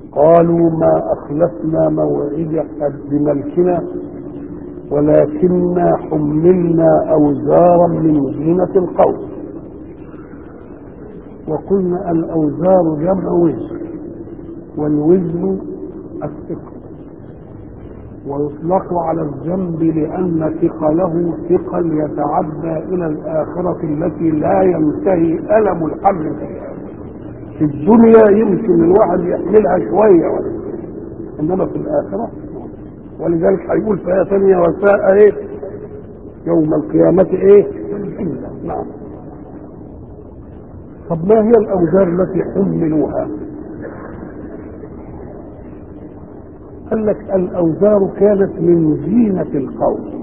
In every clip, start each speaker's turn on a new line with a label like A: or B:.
A: قالوا ما أخلفنا موعدك بملكنا ولكننا حملنا أوزارا من زينة القوم وقلنا الأوزار جمع وزر والوزن الثقل ويطلق على الذنب لأن ثقله ثقل يتعدى إلى الآخرة التي لا ينتهي ألم الحمل فيها في الدنيا يمكن الواحد يحملها شوية ولا إنما في الآخرة ولذلك هيقول في آية ثانية وساء إيه يوم القيامة إيه نعم طب ما هي الأوزار التي حملوها قال لك الأوزار كانت من زينة القوم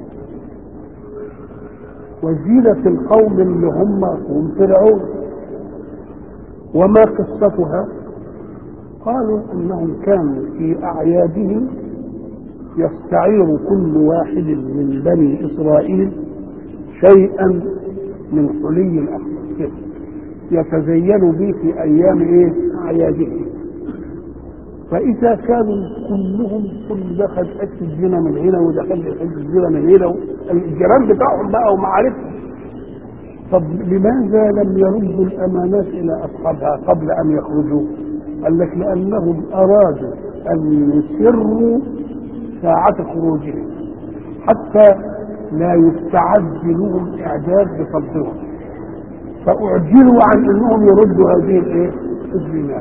A: وزينة القوم اللي هم قوم فرعون وما قصتها قالوا انهم كانوا في اعيادهم يستعير كل واحد من بني اسرائيل شيئا من حلي الاحمر يتزين به في ايام ايه اعيادهم فاذا كانوا كلهم كل ده خد حته الزنا من هنا وده خد حته الزنا من هنا الجيران بتاعهم بقى ومعارفهم طب لماذا لم يردوا الامانات الى اصحابها قبل ان يخرجوا؟ قال لك لانهم ارادوا ان يسروا ساعة خروجهم حتى لا يستعد لهم اعداد بصدهم فاعجلوا عن انهم يردوا هذه الايه؟ الزينات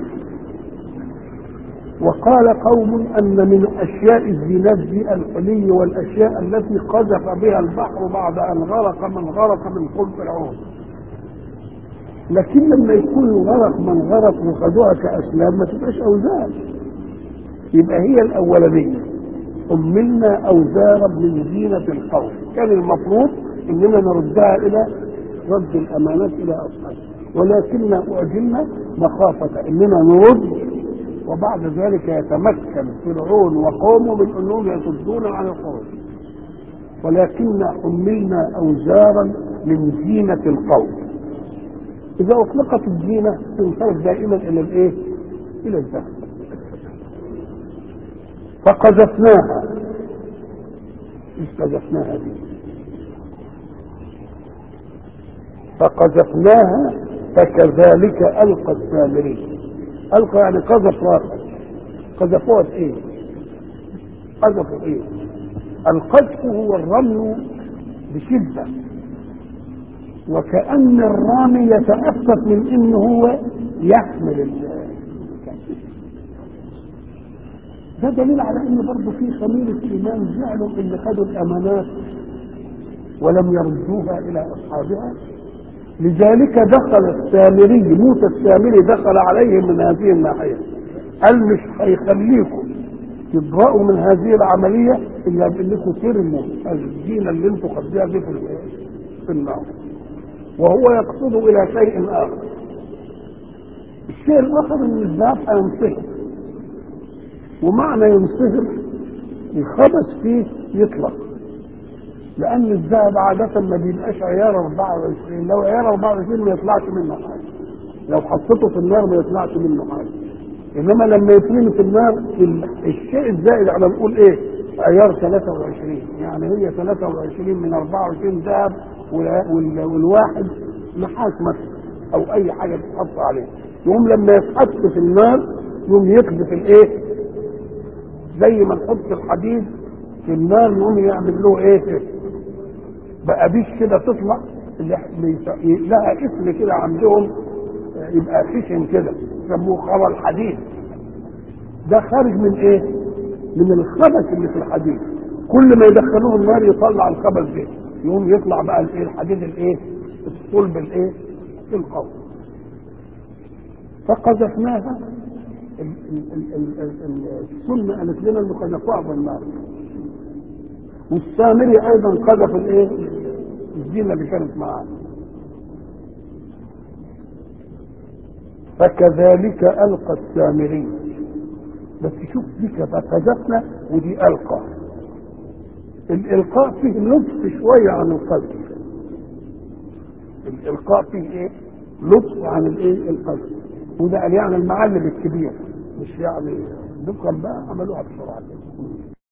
A: وقال قوم ان من اشياء الزينات دي الحلي والاشياء التي قذف بها البحر بعد ان غرق من غرق من قوم فرعون لكن لما يكون الغرق من غرق وخدوها كاسلام ما تبقاش اوزار يبقى هي الاولانيه حملنا اوزارا من زينه القوم كان المفروض اننا نردها الى رد الامانات الى اصحابها ولكننا اعجلنا مخافه اننا نرد وبعد ذلك يتمكن فرعون وقومه من انهم يصدون عن الخروج ولكن حملنا اوزارا من زينه القوم اذا اطلقت الزينه تنصرف دائما الى الايه الى الذهب فقذفناها ايش قذفناها دي فقذفناها فكذلك القى السامري القى يعني قذف راسه قذفوها في ايه قذفوا ايه القذف هو الرمي بشده وكأن الرامي يتأسف من انه هو يحمل ال ده دليل على ان برضه في خميلة ايمان زعلوا اللي خدوا الامانات ولم يردوها الى اصحابها لذلك دخل السامري موسى السامري دخل عليهم من هذه الناحية قال مش هيخليكم تبرأوا من هذه العملية إلا بأنكم ترموا الزينة اللي انتم خدوها دي في في النار وهو يقصد إلى شيء آخر الشيء الآخر إن الذهب هينصهر ومعنى ينصهر الخبث فيه يطلق لان الذهب عادة ما بيبقاش عيار 24 لو عيار 24 ما يطلعش منه حاجة لو حطيته في النار ما يطلعش منه حاجة انما لما يترمي في النار الشيء الزائد على نقول ايه عيار 23 يعني هي 23 من 24 ذهب والواحد نحاس مثلا او اي حاجة تتحط عليه يقوم لما يتحط في النار يقوم يقذف الايه زي ما نحط الحديد في النار يقوم يعمل له ايه بقى بيش كده تطلع لها اسم كده عندهم يبقى خشن كده يسموه خبر الحديد ده خارج من ايه من الخبث اللي في الحديد كل ما يدخلوه النار يطلع الخبث ده يقوم يطلع بقى الايه الحديد الايه الصلب الايه القوي فقذفناها السنه قالت لنا انه قذفوها في النار والسامري ايضا قذف الايه الزينه اللي كانت معاه فكذلك القى السامري بس شوف دي فقذفنا ودي القى الالقاء فيه لطف شويه عن القذف الالقاء فيه ايه لطف عن الايه القذف وده قال يعني المعلم الكبير مش يعني دكان بقى عملوها بسرعه كده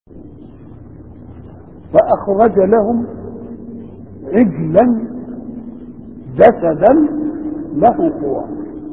A: فأخرج لهم عجلا جسدا له قوى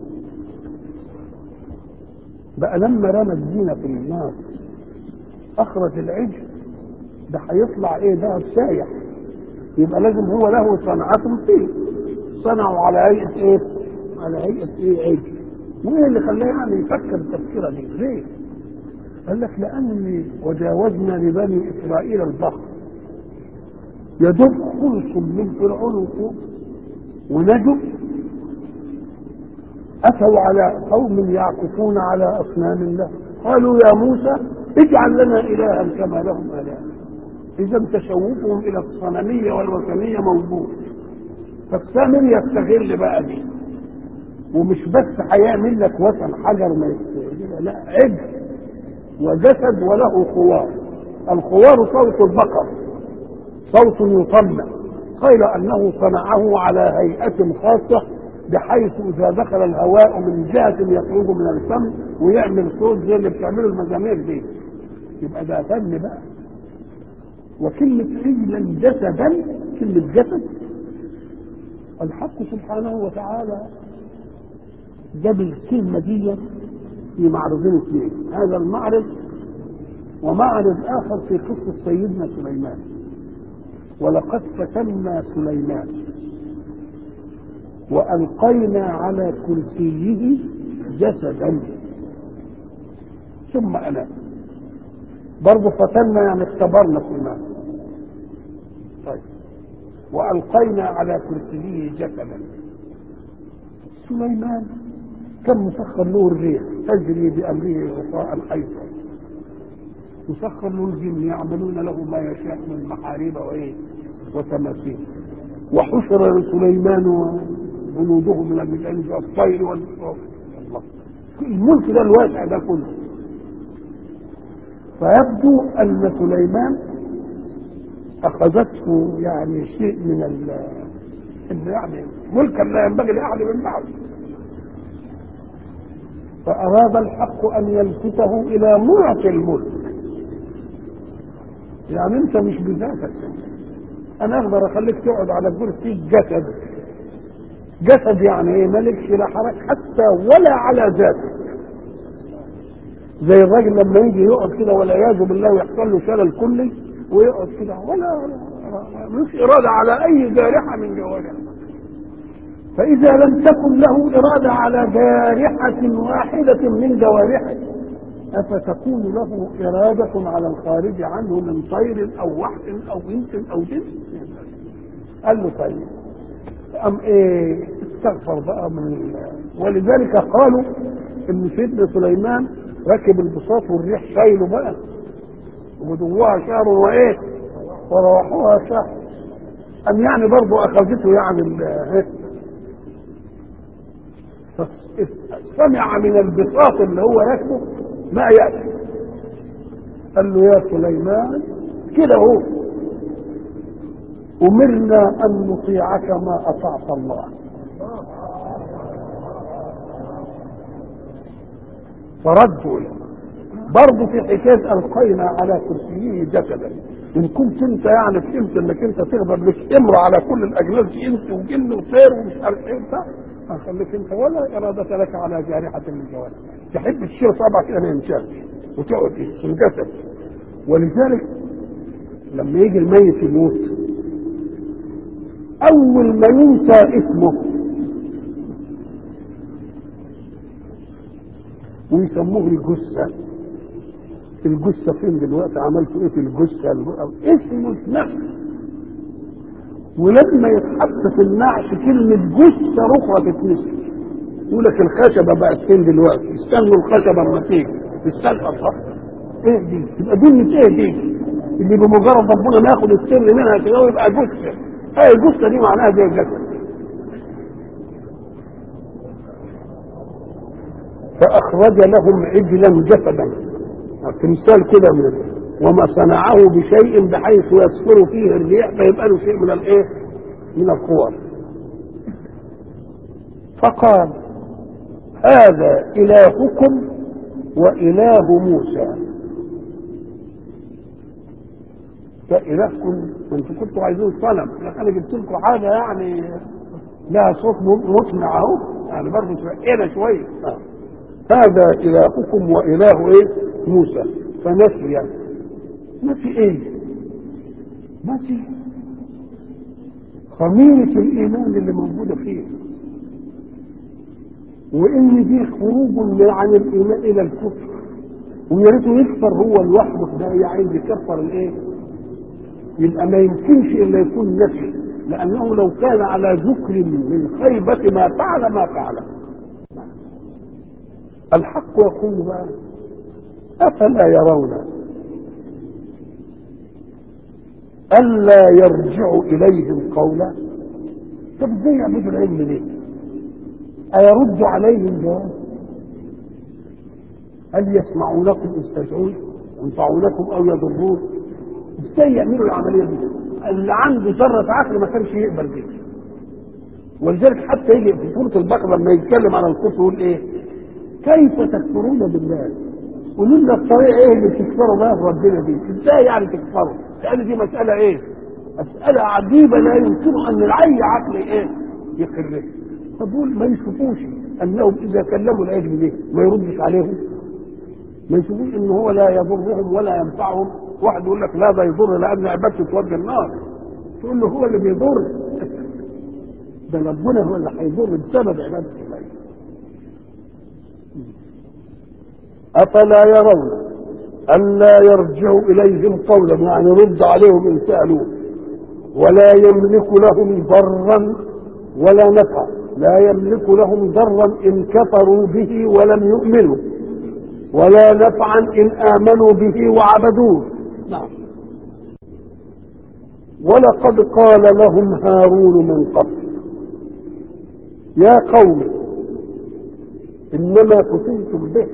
A: بقى لما رمى الزينة في النار أخرج العجل ده هيطلع إيه ده سايح يبقى لازم هو له صنعة فيه صنعوا على هيئة إيه؟ على هيئة إيه عجل وإيه اللي خلاه يعني يفكر التفكيرة دي ليه؟ قال لك لأن وجاوزنا لبني إسرائيل البحر يدب خلص من فرعون وفوق ونجوا أتوا على قوم يعكفون على أصنام الله قالوا يا موسى اجعل لنا إلها كما لهم آلهة إذا تشوفهم إلى الصنمية والوثنية موجود فالسامر يستغل بقى دي ومش بس هيعمل لك وثن حجر ما يستغل لا عجل وجسد وله خوار الخوار صوت البقر صوت يطمع قيل انه صنعه على هيئه خاصه بحيث اذا دخل الهواء من جهه يخرج من الفم ويعمل صوت زي اللي بتعمله المزامير دي يبقى ده فن بقى وكلمة عجلا جسدا كلمة جسد الحق سبحانه وتعالى جاب الكلمة دي في معرضين اثنين هذا المعرض ومعرض آخر في قصة سيدنا سليمان ولقد فتنا سليمان وألقينا على كرسيه جسدا ثم أنا برضه فتنا يعني اختبرنا سليمان طيب وألقينا على كرسيه جسدا سليمان كان مسخر له الريح تجري بأمره رخاء حيث مسخر له الجن يعملون له ما يشاء من محاريب وايه وتماثيل وحشر لسليمان وجنوده من الجن والطير والنصر الله الملك ده الواسع ده كله فيبدو ان سليمان اخذته يعني شيء من ال يعني ملكا لا ينبغي لاحد من بعده فاراد الحق ان يلفته الى معطي الملك يعني انت مش بذاتك انا اقدر اخليك تقعد على كرسي جسد جسد يعني ايه مالكش لا حرج حتى ولا على ذاتك زي الراجل لما يجي يقعد كده والعياذ بالله ويحصل له شلل كلي ويقعد كده ولا مش اراده على اي جارحه من جوارحه فاذا لم تكن له اراده على جارحه واحده من جوارحه أفتكون له إرادة على الخارج عنه من طير أو وحش أو إنس أو جنس قال له طيب أم إيه استغفر بقى من ال... ولذلك قالوا إن سيدنا سليمان ركب البساط والريح شايله بقى ودوها شهر وإيه وروحوها شهر أم يعني برضه أخذته يعني ال... سمع من البساط اللي هو راكبه ما يأتي قال له يا سليمان كده هو أمرنا أن نطيعك ما أطعت الله فردوا برضه في حكاية ألقينا على كرسيه جسدا إن كنت أنت يعني فهمت إنك أنت تقدر لك إمر على كل الأجناس إنس وجن وطير ومش عارف إيه بتاع هخليك أنت ولا إرادة لك على جارحة من جوارح تحب تشيل صابعك كده ما ينشالش وتقعد في الجسد ولذلك لما يجي الميت يموت اول ما ينسى اسمه ويسموه الجثة الجثة فين دلوقتي عملتوا ايه في الجثة اسمه نفس ولما يتحط في النعش كلمة جثة أخرى تتنسي يقول لك الخشبة بقت فين دلوقتي استنوا الخشبة اما تيجي استنى صح ايه دي يبقى دي مش ايه دي اللي بمجرد ربنا ما ياخد السر منها كده ويبقى جثة ايه الجثة دي معناها زي الجسد فأخرج لهم عجلا جسدا تمثال كده من وما صنعه بشيء بحيث يصفر فيه الريح فيبقى له شيء من الايه؟ من القوى فقال هذا إلهكم وإله موسى فإلهكم ما انتم كنتوا عايزين صنم لكن انا جبت لكم حاجه يعني لها صوت مسمع اهو يعني برضه ترقينا شويه آه. هذا إلهكم وإله إيه؟ موسى فنسي نسي إيه؟ نسي خميرة الإيمان اللي موجودة فيه وإن دي خروج عن الإيمان إلى الكفر ويا ريته يكفر هو لوحده ده عايز يكفر الإيه؟ يبقى ما يمكنش إلا يكون نسي لأنه لو كان على ذكر من خيبة ما فعل ما فعله الحق يقول بقى أفلا يرون ألا يرجع إليهم قولا طب ازاي يعبدوا العلم ليه؟ أيرد عليهم جواب؟ هل يسمعونكم استدعون ينفعونكم أو يضرون؟ ازاي يعملوا العملية دي؟ اللي عنده ذرة عقل ما كانش يقبل بيه ولذلك حتى يجي في سورة البقرة لما يتكلم عن الكفر يقول إيه؟ كيف تكفرون بالله قولوا لنا الطريقه ايه اللي تكفروا بها بربنا دي ازاي يعني تكفروا لان دي مساله ايه مساله عجيبه لا يمكن ان العي عقل ايه يقرها فدول ما يشوفوش انهم اذا كلموا العجل دي ما يردش عليهم ما يشوفوش ان هو لا يضرهم ولا ينفعهم واحد يقول لك لا ده يضر لان عبادته تودي النار تقول له هو اللي بيضر ده ربنا هو اللي هيضر بسبب عباده الله أفلا يرون ألا يرجعوا إليهم قولا يعني رد عليهم إن سألوه ولا يملك لهم ضرا ولا نفعا لا يملك لهم ضرا إن كفروا به ولم يؤمنوا ولا نفعا إن آمنوا به وعبدوه نعم ولقد قال لهم هارون من قبل يا قوم إنما فتنتم به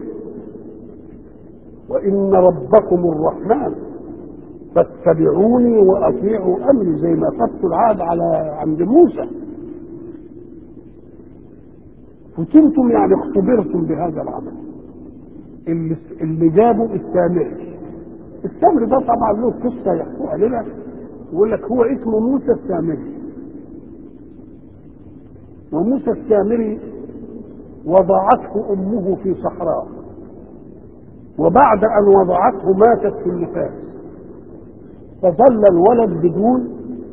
A: وإن ربكم الرحمن فاتبعوني وأطيعوا أمري زي ما خدتوا العهد على عند موسى فتنتم يعني اختبرتم بهذا العمل اللي, اللي جابوا السامري السامري ده طبعا له قصة يحكوها لنا يقول لك هو اسمه موسى السامري وموسى السامري وضعته أمه في صحراء وبعد أن وضعته ماتت في النفاس فظل الولد بدون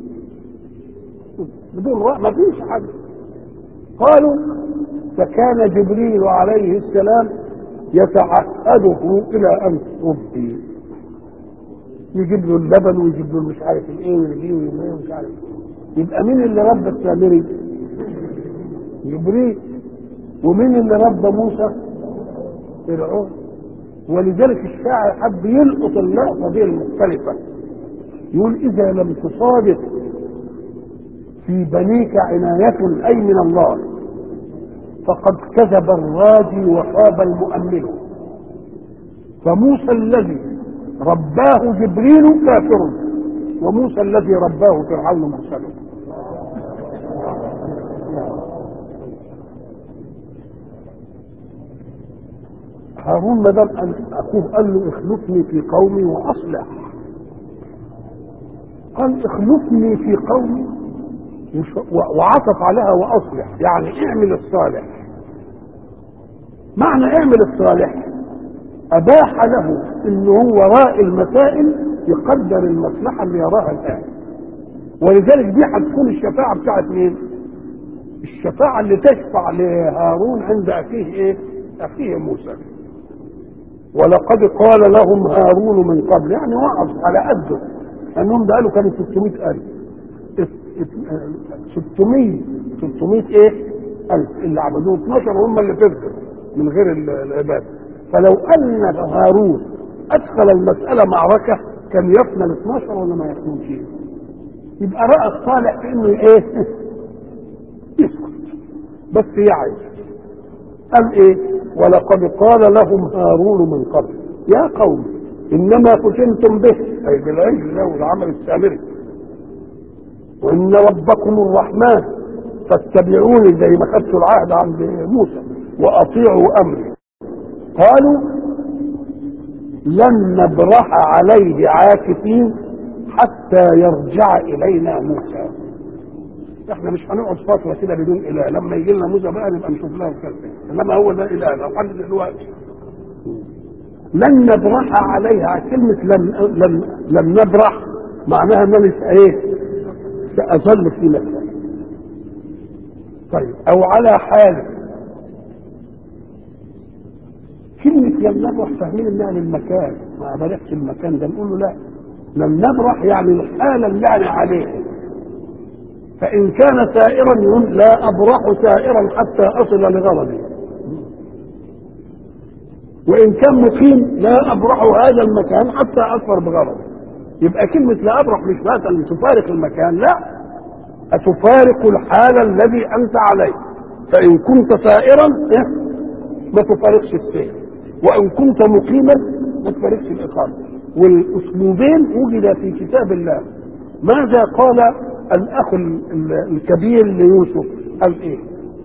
A: بدون رأى ما فيش حد قالوا فكان جبريل عليه السلام يتعهده إلى أن تربي يجيب له اللبن ويجيب له مش عارف الايه ويجيب له ايه ومش عارف يبقى مين اللي ربى السامري؟ جبريل ومين اللي ربى موسى؟ فرعون ولذلك الشاعر حب يلقط اللقطه دي المختلفه يقول اذا لم تصادف في بنيك عناية أي من الله فقد كذب الراجي وخاب المؤمل فموسى الذي رباه جبريل كافر وموسى الذي رباه فرعون مرسل هارون ما دام اخوه قال له اخلفني في قومي واصلح قال اخلفني في قومي وعطف عليها واصلح يعني اعمل الصالح معنى اعمل الصالح اباح له ان هو وراء المسائل يقدر المصلحه اللي يراها الان ولذلك دي هتكون الشفاعه بتاعت مين؟ الشفاعه اللي تشفع لهارون عند اخيه ايه؟ اخيه موسى ولقد قال لهم هارون من قبل يعني وقف على قده لانهم ده قالوا كانوا 600000 600 600 ايه؟ ألف اللي عبدوه 12 هم اللي فزوا من غير العباد فلو ان هارون ادخل المساله معركه كان يفنى ال 12 ولا ما يفنوش يبقى راى الصالح في انه ايه؟ يسكت بس يعي قال ايه؟ ولقد قال لهم هارون من قبل يا قوم انما فتنتم به اي بالعجل له العمل السامري وان ربكم الرحمن فاتبعوني زي ما خدتوا العهد عند موسى واطيعوا امري قالوا لن نبرح عليه عاكفين حتى يرجع الينا موسى احنا مش هنقعد فتره كده بدون اله لما يجي لنا موسى بقى نبقى نشوف له كذا انما هو ده اله لو حد دلوقتي لن نبرح عليها كلمة لن لن لن نبرح معناها ان انا ايه؟ سأظل في مكان. طيب او على حال كلمة لن نبرح فاهمين انها للمكان ما بلغش المكان ده نقول له لا لن نبرح يعني الحالة اللي انا عليها فإن كان سائرا يقول لا أبرح سائرا حتى أصل لغرضي وإن كان مقيم لا أبرح هذا المكان حتى أصفر بغرضي يبقى كلمة لا أبرح مش مثلا تفارق المكان لا أتفارق الحال الذي أنت عليه فإن كنت سائرا إيه؟ ما تفارقش السير وإن كنت مقيما ما تفارقش الإقامة والأسلوبين وجد في كتاب الله ماذا قال الأخ الكبير ليوسف قال إيه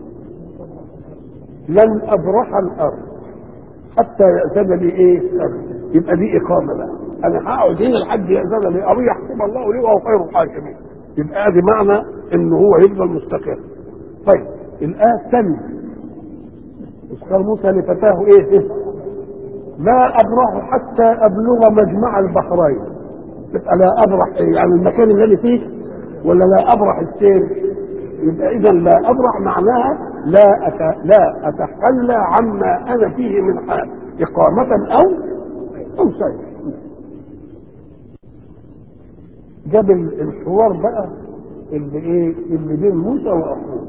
A: لن أبرح الأرض حتى يأذن لي إيه يبقى دي إقامة بقى أنا هقعد هنا لحد يأذن لي أو يحكم الله لي وهو خير الحاكمين يبقى ادي معنى ان هو يفضل مستقر طيب الآية الثانية قال موسى لفتاه ايه, إيه؟ لا ابرح حتى ابلغ مجمع البحرين يبقى لا ابرح إيه؟ يعني المكان اللي انا فيه ولا لا ابرح السير يبقى اذا لا ابرح معناها لا أت... لا اتخلى عما انا فيه من حال اقامة او او سير جاب الحوار بقى اللي ايه اللي بين موسى واخوه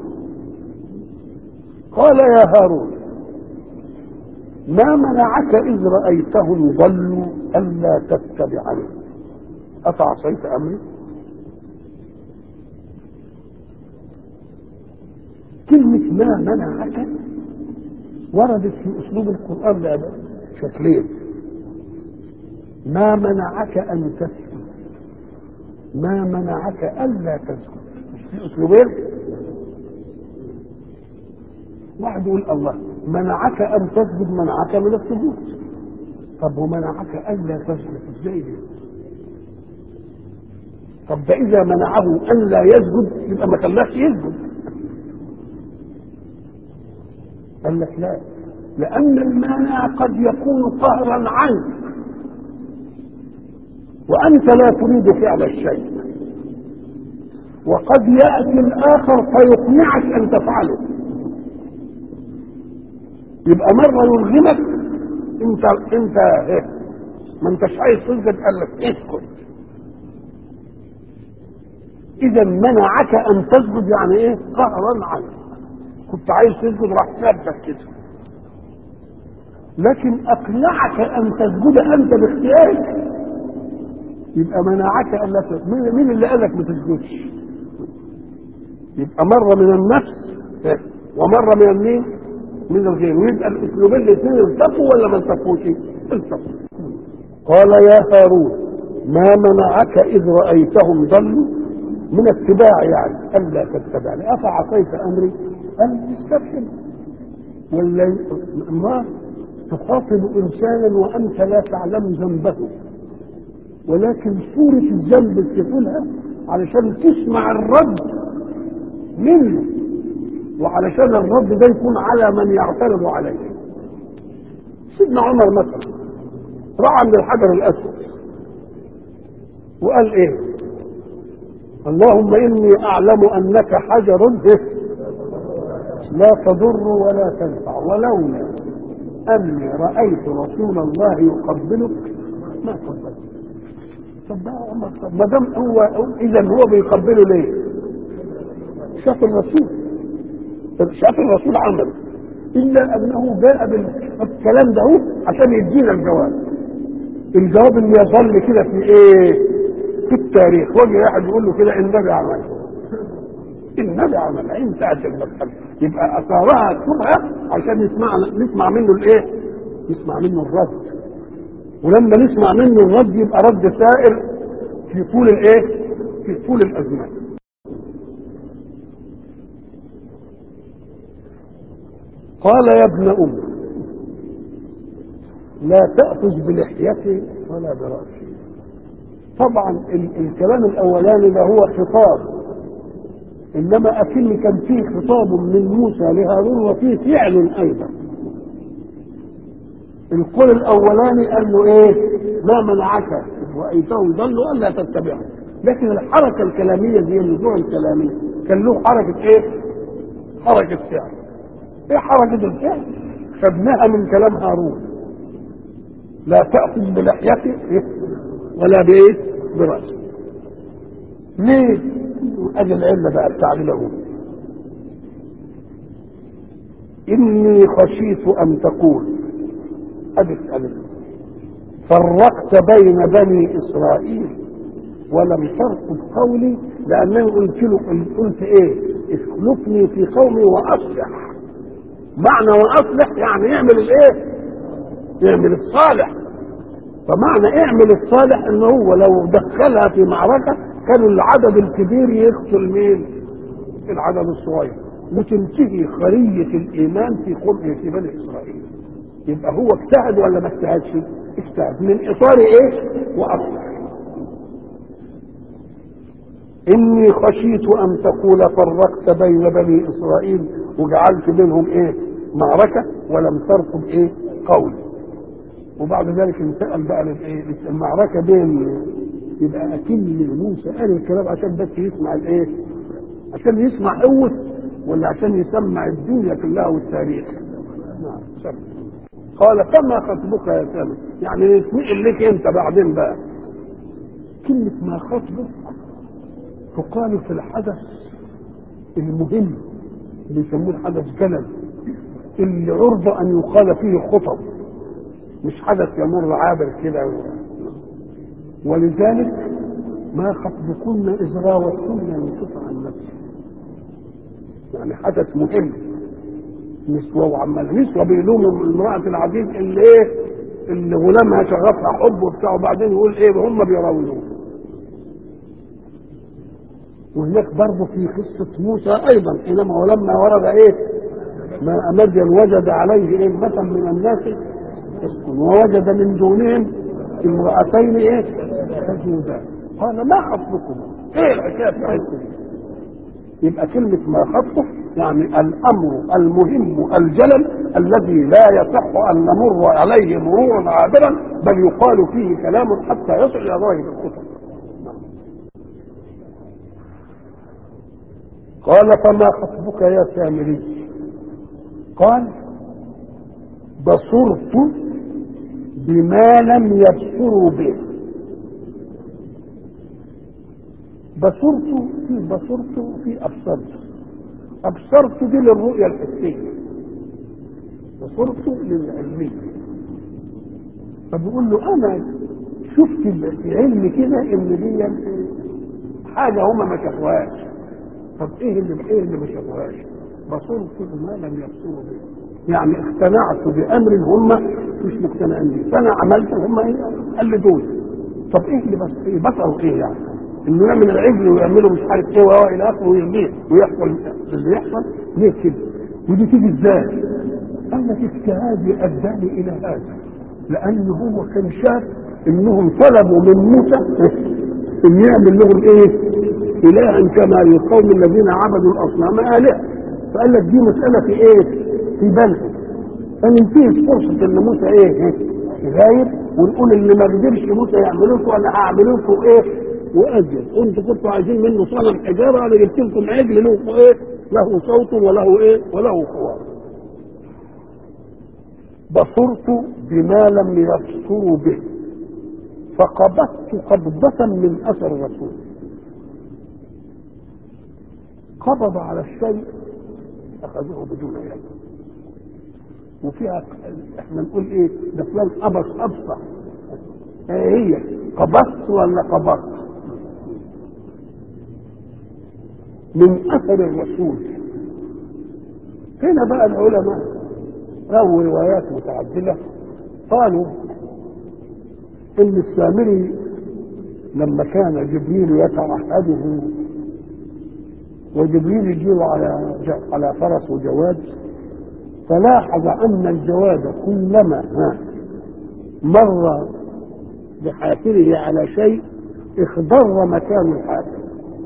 A: قال يا هارون ما منعك اذ رايتهم ضلوا الا تتبعني افعصيت امري كلمة ما منعك وردت في اسلوب القرآن بقى شكلين ما منعك ان تسكت ما منعك الا تسكت مش في اسلوبين واحد يقول الله منعك ان تسجد منعك من السجود طب ومنعك الا تسجد ازاي دي طب ده اذا منعه ان لا يسجد يبقى ما خلاش يسجد قال لك لا لان المانع قد يكون قهرا عنك وأنت لا تريد فعل الشيء وقد يأتي الآخر فيقنعك أن تفعله يبقى مرة يرغمك أنت أنت إيه؟ ما أنتش عايز تسجد قال لك اسكت إذا منعك أن تسجد يعني إيه؟ قهرا عنك كنت عايز تسجد راح سابك كده لكن أقنعك أن تسجد أنت باختيارك يبقى منعك الا تسجد مين اللي قالك ما تسجدش يبقى مره من النفس ومره من مين من الغير ويبقى الاسلوبين الاثنين التقوا ولا ما التقوش التقوا قال يا هارون ما منعك اذ رايتهم ضلوا من اتباع يعني الا تتبعني افعصيت امري قال استبشر ولا ما تخاطب انسانا وانت لا تعلم ذنبه ولكن صورة الذنب بتقولها علشان تسمع الرد منه وعلشان الرد ده يكون على من يعترض عليه سيدنا عمر مثلا راح عند الحجر الاسود وقال ايه اللهم اني اعلم انك حجر لا تضر ولا تنفع ولولا اني رايت رسول الله يقبلك ما قبلت طب ما دام هو اذا هو بيقبله ليه؟ شاف الرسول شاف الرسول عمله الا انه جاء بالكلام ده هو عشان يدينا الجواب الجواب اللي يظل كده في ايه؟ في التاريخ وجه واحد يقول له كده النبي عمل النبي عمل انتهت المسألة يبقى اثارها شبهه عشان يسمع نسمع منه الايه؟ نسمع منه الرد ولما نسمع منه الرد يبقى رد سائر في طول الايه في طول الازمان قال يا ابن ام لا تأخذ بلحيتي ولا برأسي طبعا ال- الكلام الأولاني ده هو خطاب إنما أكن كان فيه خطاب من موسى لهارون وفيه فعل أيضا القول الأولاني قال له إيه ما منعك وأيتهم ضلوا ألا تتبعهم لكن الحركة الكلامية دي النزوع الكلامي كان له حركة إيه حركة فعل إيه حركة الفعل خدناها من كلام هارون لا تأخذ بلحيته إيه؟ ولا بإيه برأسه ليه أجل العلة بقى التعليل له إني خشيت أن تقول أبت أبت فرقت بين بني إسرائيل ولم ترقب قولي لأنني قلت له قلت إيه اسلكني في قومي وأصلح معنى وأصلح يعني اعمل الإيه يعمل الصالح فمعنى اعمل الصالح انه هو لو دخلها في معركة كان العدد الكبير يقتل مين العدد الصغير وتنتهي خرية الإيمان في قرن في بني إسرائيل يبقى هو اجتهد ولا ما اجتهدش؟ اجتهد من إطار إيه؟ وأصلح إني خشيت أن تقول فرقت بين بني إسرائيل وجعلت بينهم إيه؟ معركة ولم ترقب إيه؟ قولي وبعد ذلك انتقل بقى للايه المعركه بين يبقى اكن موسى قال الكلام عشان بس يسمع الايه عشان يسمع قوه ولا عشان يسمع الدنيا كلها والتاريخ نعم سمع. قال فما خطبك يا سامي يعني نتنقل لك انت بعدين بقى كلمة ما خطبك تقال في الحدث المهم بيسموه الحدث جلل اللي عرضة أن يقال فيه خطب مش حدث يمر عابر كده و... ولذلك ما خطبكن إذ راوتكن يوسف عن نفسه يعني حدث مهم نسوة وعمال نسوة بيلوموا امرأة العزيز اللي ايه اللي غلامها شغفها حب وبتاع وبعدين يقول ايه هم بيراودوه وهناك برضه في قصة موسى أيضا حينما ولما ورد إيه ما مدين وجد عليه إيه مثل من الناس يسكن ووجد من دونهم امرأتين ايه تجودان قال ما خطبكم ايه الحكايه بتاعتكم يبقى كلمة ما خطبه يعني الأمر المهم الجلل الذي لا يصح أن نمر عليه مرورا عابرا بل يقال فيه كلام حتى يصل إلى ظاهر الكتب قال فما خطبك يا سامري قال بصرت بما لم يبصروا به بصرت في بصرت في ابصرت ابصرت دي للرؤيه الحسيه بصرت للعلميه فبيقول له انا شفت العلم كده ان دي حاجه هما ما شافوهاش طب ايه اللي ايه اللي ما شافوهاش بصرت بما لم يبصروا به يعني اقتنعت بامر هم مش مقتنعين به فانا عملت هم ايه قلدوني طب ايه اللي بس ايه بصروا ايه يعني انه يعمل العجل ويعملوا مش عارف ايه وهو الى اخره ويرميه ويحصل اللي يحصل ليه كده ودي تيجي ازاي؟ قال لك اجتهادي اداني الى هذا لانه هو كان شاف انهم طلبوا من موسى ان يعمل لهم ايه؟ الها كما القوم الذين عبدوا الاصنام الهه فقال لك دي مساله في ايه؟ في بالهم فننتهز فرصه ان موسى ايه؟ غايب ونقول اللي ما قدرش موسى يعملوا لكم انا هعمل لكم ايه؟ واجل انتوا كنتوا عايزين منه صنم حجاره انا جبت لكم عجل له ايه؟ له صوت وله ايه؟ وله خوار. بصرت بما لم يبصروا به فقبضت قبضة من أثر الرسول قبض على الشيء أخذوه بدون علم وفيها احنا نقول ايه ده فلان قبض أبصر ايه هي قبضت ولا قبضت من أثر الرسول هنا بقى العلماء رووا روايات متعددة قالوا ان السامري لما كان جبريل يتعهده وجبريل يجيله على على فرس وجواد فلاحظ ان الجواد كلما ها مر بحافره على شيء اخضر مكان الحافر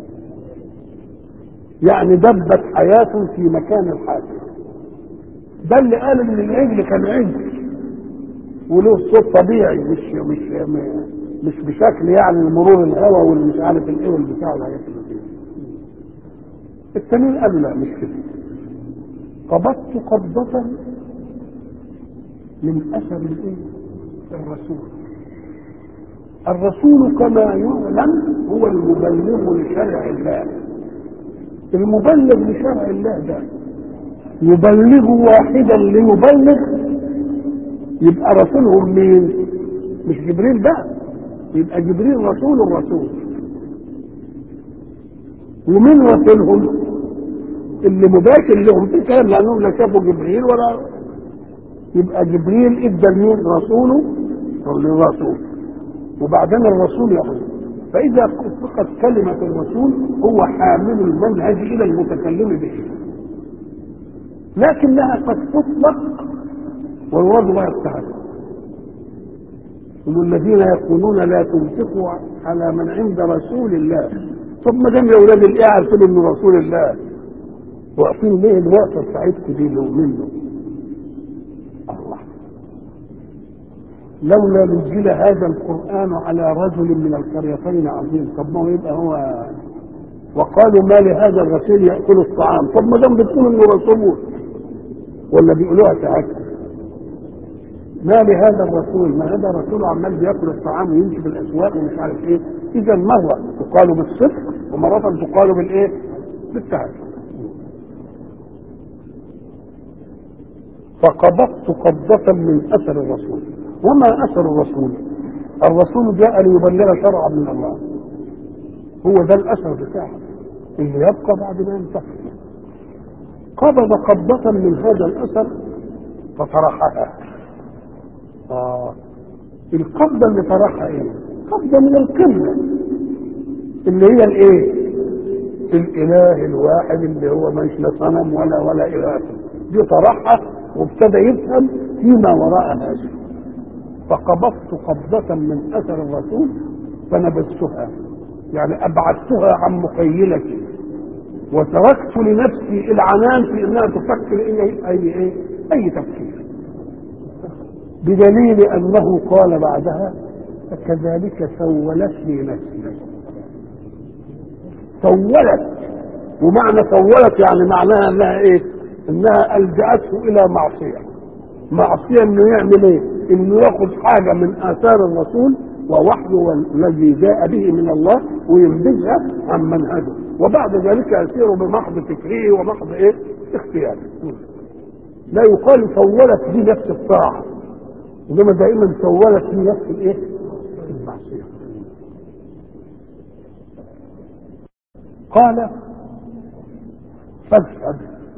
A: يعني دبت حياة في مكان الحافر ده اللي قال ان العجل كان عجل وله صوت طبيعي مش مش مش بشكل يعني مرور الهواء واللي مش عارف الايه والبتاع والحاجات اللي فيه التانيين قالوا لا مش كده قبضت قبضة من اثر الايه الرسول الرسول كما يعلم هو المبلغ لشرع الله المبلغ لشرع الله ده يبلغ واحدا ليبلغ يبقى رسولهم مين مش جبريل بقى يبقى جبريل رسول الرسول ومين رسولهم اللي مباشر لهم في كلام لانهم لا شافوا جبريل ولا يبقى جبريل ادى لمين رسوله للرسول وبعدين الرسول يقول فاذا اطلقت كلمه الرسول هو حامل المنهج الى المتكلم به لكنها قد تطلق والوضع لا يستهدف هم الذين يقولون لا تنفقوا على من عند رسول الله طب ما دام يا اولاد الايه عارفين انه رسول الله واقفين ليه الوقفه بتاعتكم دي له منه الله لولا نزل هذا القران على رجل من القريتين عظيم طب ما هو يبقى هو وقالوا ما لهذا الرسول ياكل الطعام طب ما دام بتقول انه رسول ولا بيقولوها ساعتها ما لهذا الرسول ما هذا رسول عمال بياكل الطعام ويمشي في الاسواق ومش عارف ايه اذا مره تقال بالصدق ومره تقال بالايه بالتهجد فقبضت قبضة من اثر الرسول وما اثر الرسول الرسول جاء ليبلغ شرعا من الله هو ده الاثر بتاعه اللي يبقى بعد ما ينتهي قبض قبضة من هذا الاثر فطرحها آه. القبضة اللي طرحها ايه؟ قبضة من القبلة اللي هي الايه؟ الاله الواحد اللي هو مش لا صنم ولا ولا اله دي طرحها وابتدى يفهم فيما وراء هذا فقبضت قبضة من اثر الرسول فنبذتها يعني ابعدتها عن مخيلتي وتركت لنفسي العنان في انها تفكر اي اي اي, أي تفكير بدليل انه قال بعدها فكذلك سولت لي نفسي سولت ومعنى سولت يعني معناها انها ايه انها الجاته الى معصيه معصيه انه يعمل ايه انه ياخذ حاجه من اثار الرسول ووحيه الذي جاء به من الله وينبذها عن منهجه وبعد ذلك يسير بمحض فكره ومحض ايه اختياره لا يقال سولت لي نفس الطاعه انما دائما سولت في نفس الايه؟ المعصيه. قال فاذهب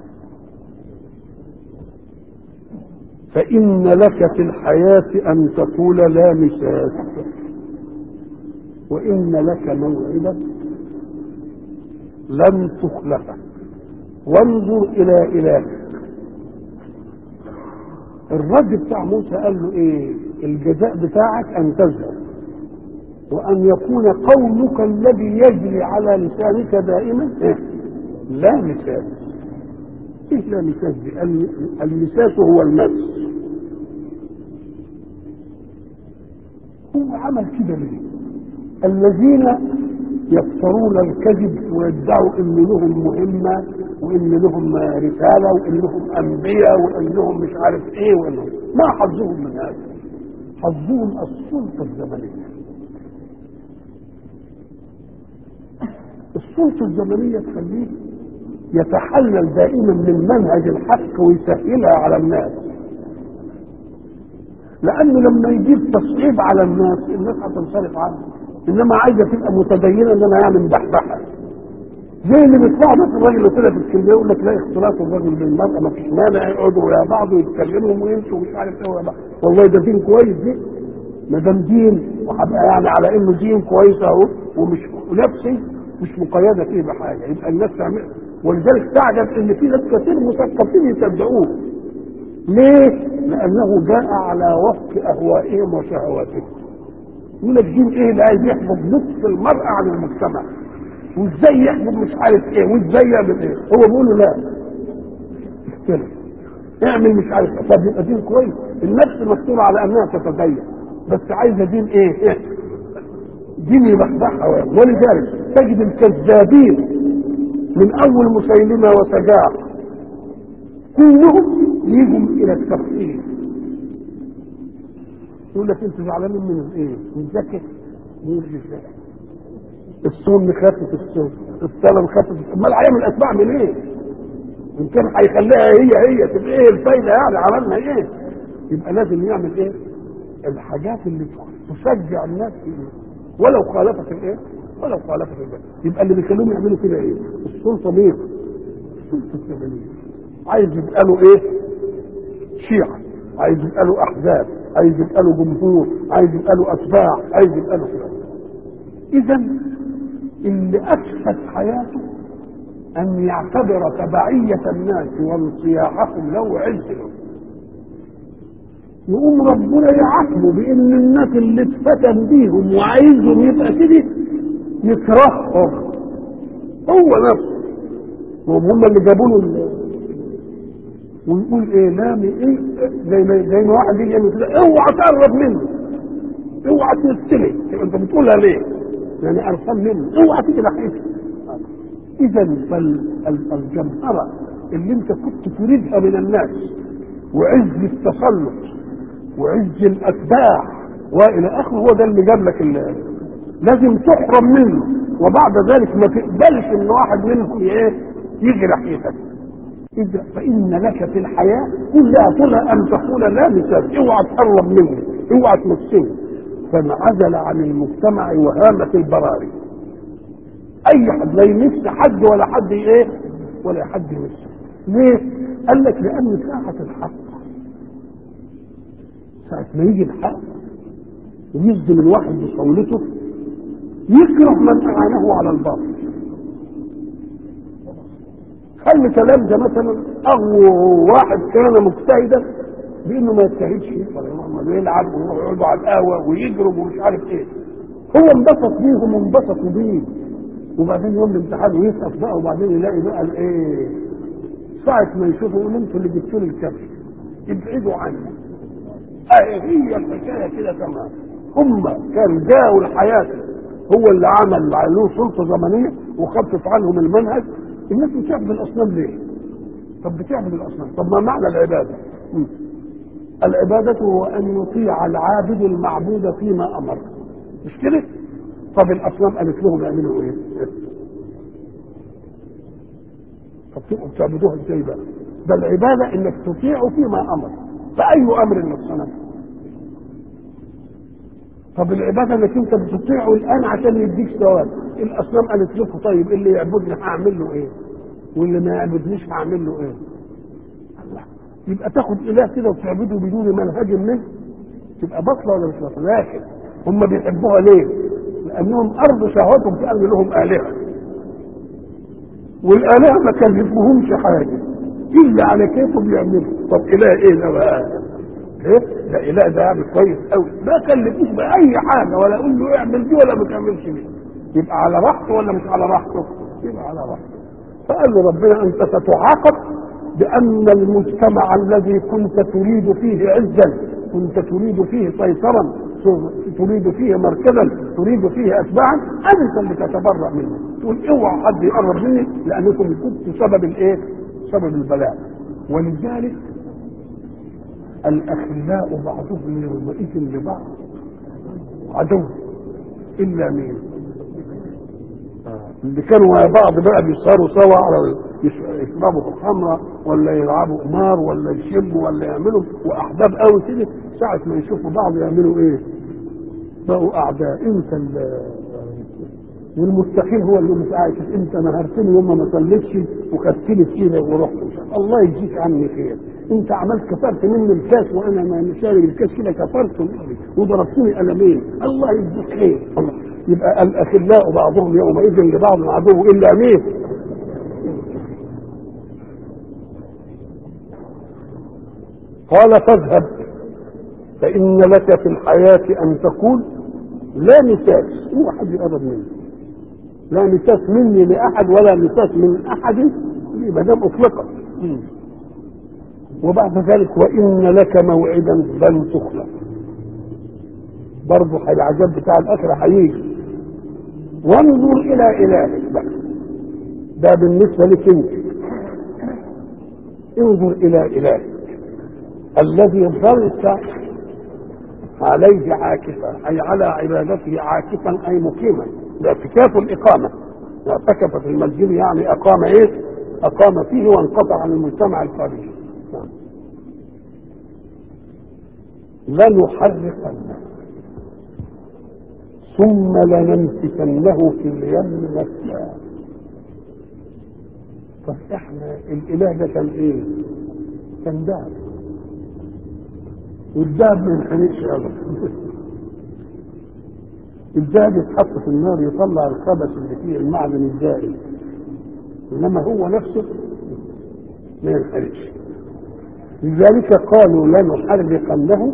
A: فإن لك في الحياة أن تقول لا مساس وإن لك موعدا لن تخلفه وانظر إلى إلهك الرد بتاع موسى قال له ايه الجزاء بتاعك ان تذهب وان يكون قولك الذي يجري على لسانك دائما إيه؟ لا مساس ايه لا مساس دي المساس هو المس هو عمل كده ليه الذين يفترون الكذب ويدعوا ان لهم مهمه وان لهم رساله وان لهم انبياء وان لهم مش عارف ايه وانهم ما حظهم من هذا حظهم السلطه الزمنيه السلطه الزمنيه تخليه يتحلل دائما من منهج الحق ويسهلها على الناس لانه لما يجيب تصعيب على الناس الناس هتنصرف عنه انما عايزه تبقى متدينه ان انا يعني مبحبحه زي اللي بيطلعوا بس الراجل اللي طلع في اسكندريه يقول لك لا اختلاط الرجل بالمراه ما فيش مانع يقعدوا ويا بعض ويتكلموا ويمشوا ومش عارف ايه ويا بعض والله ده دين كويس دي ما دام دين وهبقى يعني على انه دين كويس اهو ومش نفسي مش مقيده فيه بحاجه يبقى الناس تعمل ولذلك تعجب ان في ناس كثير مثقفين يصدقوه ليه؟ لأنه جاء على وفق أهوائهم وشهواتهم يقول لك دين ايه اللي عايز يحفظ نصف المرأة عن المجتمع وازاي يحفظ مش عارف ايه وازاي يعمل ايه هو بيقول له لا استلم اعمل مش عارف ايه طب يبقى دين كويس النفس مكتوبة على انها تتدين بس عايزة دين ايه, إيه؟ دين يبحبحها ولذلك تجد الكذابين من اول مسيلمة وسجاع كلهم يجوا الى التفصيل يقول لك انتوا زعلانين من ايه؟ من زكاه؟ مين الزكاه؟ الصوم مخفف الصوم، الصلاه مخفف امال هيعمل اتباع من ايه؟ ان كان هيخليها هي هي تبقى ايه الفايده يعني عملنا ايه؟ يبقى لازم يعمل ايه؟ الحاجات اللي تشجع الناس في إيه؟ ولو خالفت الايه؟ ولو خالفت الايه؟ يبقى اللي بيخليهم يعملوا كده ايه؟ السلطه مين؟ السلطه الثمانيه عايز يبقى له ايه؟ شيعه عايز يبقى له احزاب عايز يبقى له جمهور عايز يبقى له اتباع عايز يبقى له كده اذا اللي افسد حياته ان يعتبر تبعية الناس وانصياعهم له عز له يقوم ربنا يعاقبه بان الناس اللي اتفتن بيهم وعايزهم يبقى كده يكرههم هو نفسه وهم اللي جابوا له ويقول ايه لا ايه زي ما زي ما واحد يجي يعمل كده اوعى تقرب منه اوعى تمثلي انت بتقولها ليه؟ يعني قرفان منه اوعى تيجي ناحيته اذا فالجمهره اللي انت كنت تريدها من الناس وعز التسلط وعز الاتباع والى اخره هو ده اللي جاب لك لازم تحرم منه وبعد ذلك ما تقبلش ان واحد منهم ايه يجي ناحيتك إذا فإن لك في الحياة كلها طلع أن تقول لا مثال اوعى تقرب مني اوعى تمسني فانعزل عن المجتمع وهامة البراري أي حد لا يمس حد ولا حد إيه ولا حد يمسه ليه؟ قال لك لأن ساعة الحق ساعة ما يجي الحق ويصدم الواحد بصولته يكره من أعانه على الباطل خلي كلام ده مثلا اغوى واحد كان مجتهدا بانه ما يجتهدش ولا يلعب ويقعدوا على القهوه ويجرب ومش عارف ايه هو انبسط بيهم وانبسطوا بيه وبعدين يوم الامتحان ويسقط بقى وبعدين يلاقي بقى الايه ساعة ما يشوفوا يقول انتوا اللي جبتوا لي الكبش ابعدوا عني اه هي الحكايه كده تمام هم كان جاءوا الحياه هو اللي عمل له سلطه زمنيه وخفف عنهم المنهج الناس بتعبد الاصنام ليه؟ طب بتعبد الاصنام طب ما معنى العباده؟ م. العباده هو ان يطيع العابد المعبود فيما امر مش كده؟ طب الاصنام قالت لهم يعملوا ايه؟ طب تبقوا بتعبدوها ازاي بقى؟ ده العباده انك تطيع فيما امر فاي امر من الصنم؟ طب العباده انك انت بتطيعه الان عشان يديك ثواب الاصنام قالت لكم طيب اللي يعبدني هعمل له ايه واللي ما يعبدنيش هعمل له ايه الله يبقى تاخد اله كده وتعبده بدون منهج منه تبقى بطله ولا مش بطله لكن هم بيحبوها ليه لانهم ارض شهوتهم كان لهم الهه والالهه ما كلفوهمش حاجه الا على كيفهم يعملوا طب اله ايه ده بقى ايه ده اله ده يعمل كويس قوي ما كلفوش باي حاجه ولا اقول له اعمل دي ولا ما تعملش دي يبقى على راحته ولا مش على راحته يبقى على راحته فقال له ربنا انت ستعاقب بان المجتمع الذي كنت تريد فيه عزا كنت تريد فيه سيطرا تريد فيه مركزا تريد فيه اتباعا انت اللي تتبرأ منه تقول اوعى حد يقرب مني لانكم كنتوا سبب الايه؟ سبب البلاء ولذلك الاخلاء بعضهم يومئذ لبعض عدو الا مين؟ اللي كانوا مع بعض بقى بيسهروا سوا على يشربوا خمره ولا يلعبوا قمار ولا يشموا ولا يعملوا واحباب قوي كده ساعه ما يشوفوا بعض يعملوا ايه؟ بقوا اعداء انت والمستحيل هو اللي مش عايش انت نهرتني يوم ما صليتش وخدتني في ايدك ورحت الله يجزيك عني خير انت عملت كفرت مني الكاس وانا ما شارب الكاس كده كفرت مني وضربتني قلمين الله يجزيك خير يبقى الاخلاء بعضهم يومئذ لبعض عدو الا مين قال فاذهب فإن لك في الحياة أن تقول لا مساس هو حد يقرب مني لا مساس مني لأحد ولا مساس من أحد ما دام أطلقت وبعد ذلك وإن لك موعدا لن تخلف برضه العذاب بتاع الآخرة هيجي وانظر إلى إلهك بقى ده بالنسبة لك أنت انظر إلى إلهك الذي ظلت عليه عاكفا أي على عبادته عاكفا أي مقيما باعتكاف الإقامة واعتكف في المسجد يعني أقام إيه؟ أقام فيه وانقطع عن المجتمع الخارجي نعم. لنحرقنه ثم لننسفنه في اليم نسفا طب احنا الاله ده كان ايه؟ كان دهب والدهب ما ينحرقش ابدا الذهب يتحط في النار يطلع الخبث اللي فيه المعدن الزائد انما هو نفسه ما ينحرقش لذلك قالوا لنحرقنه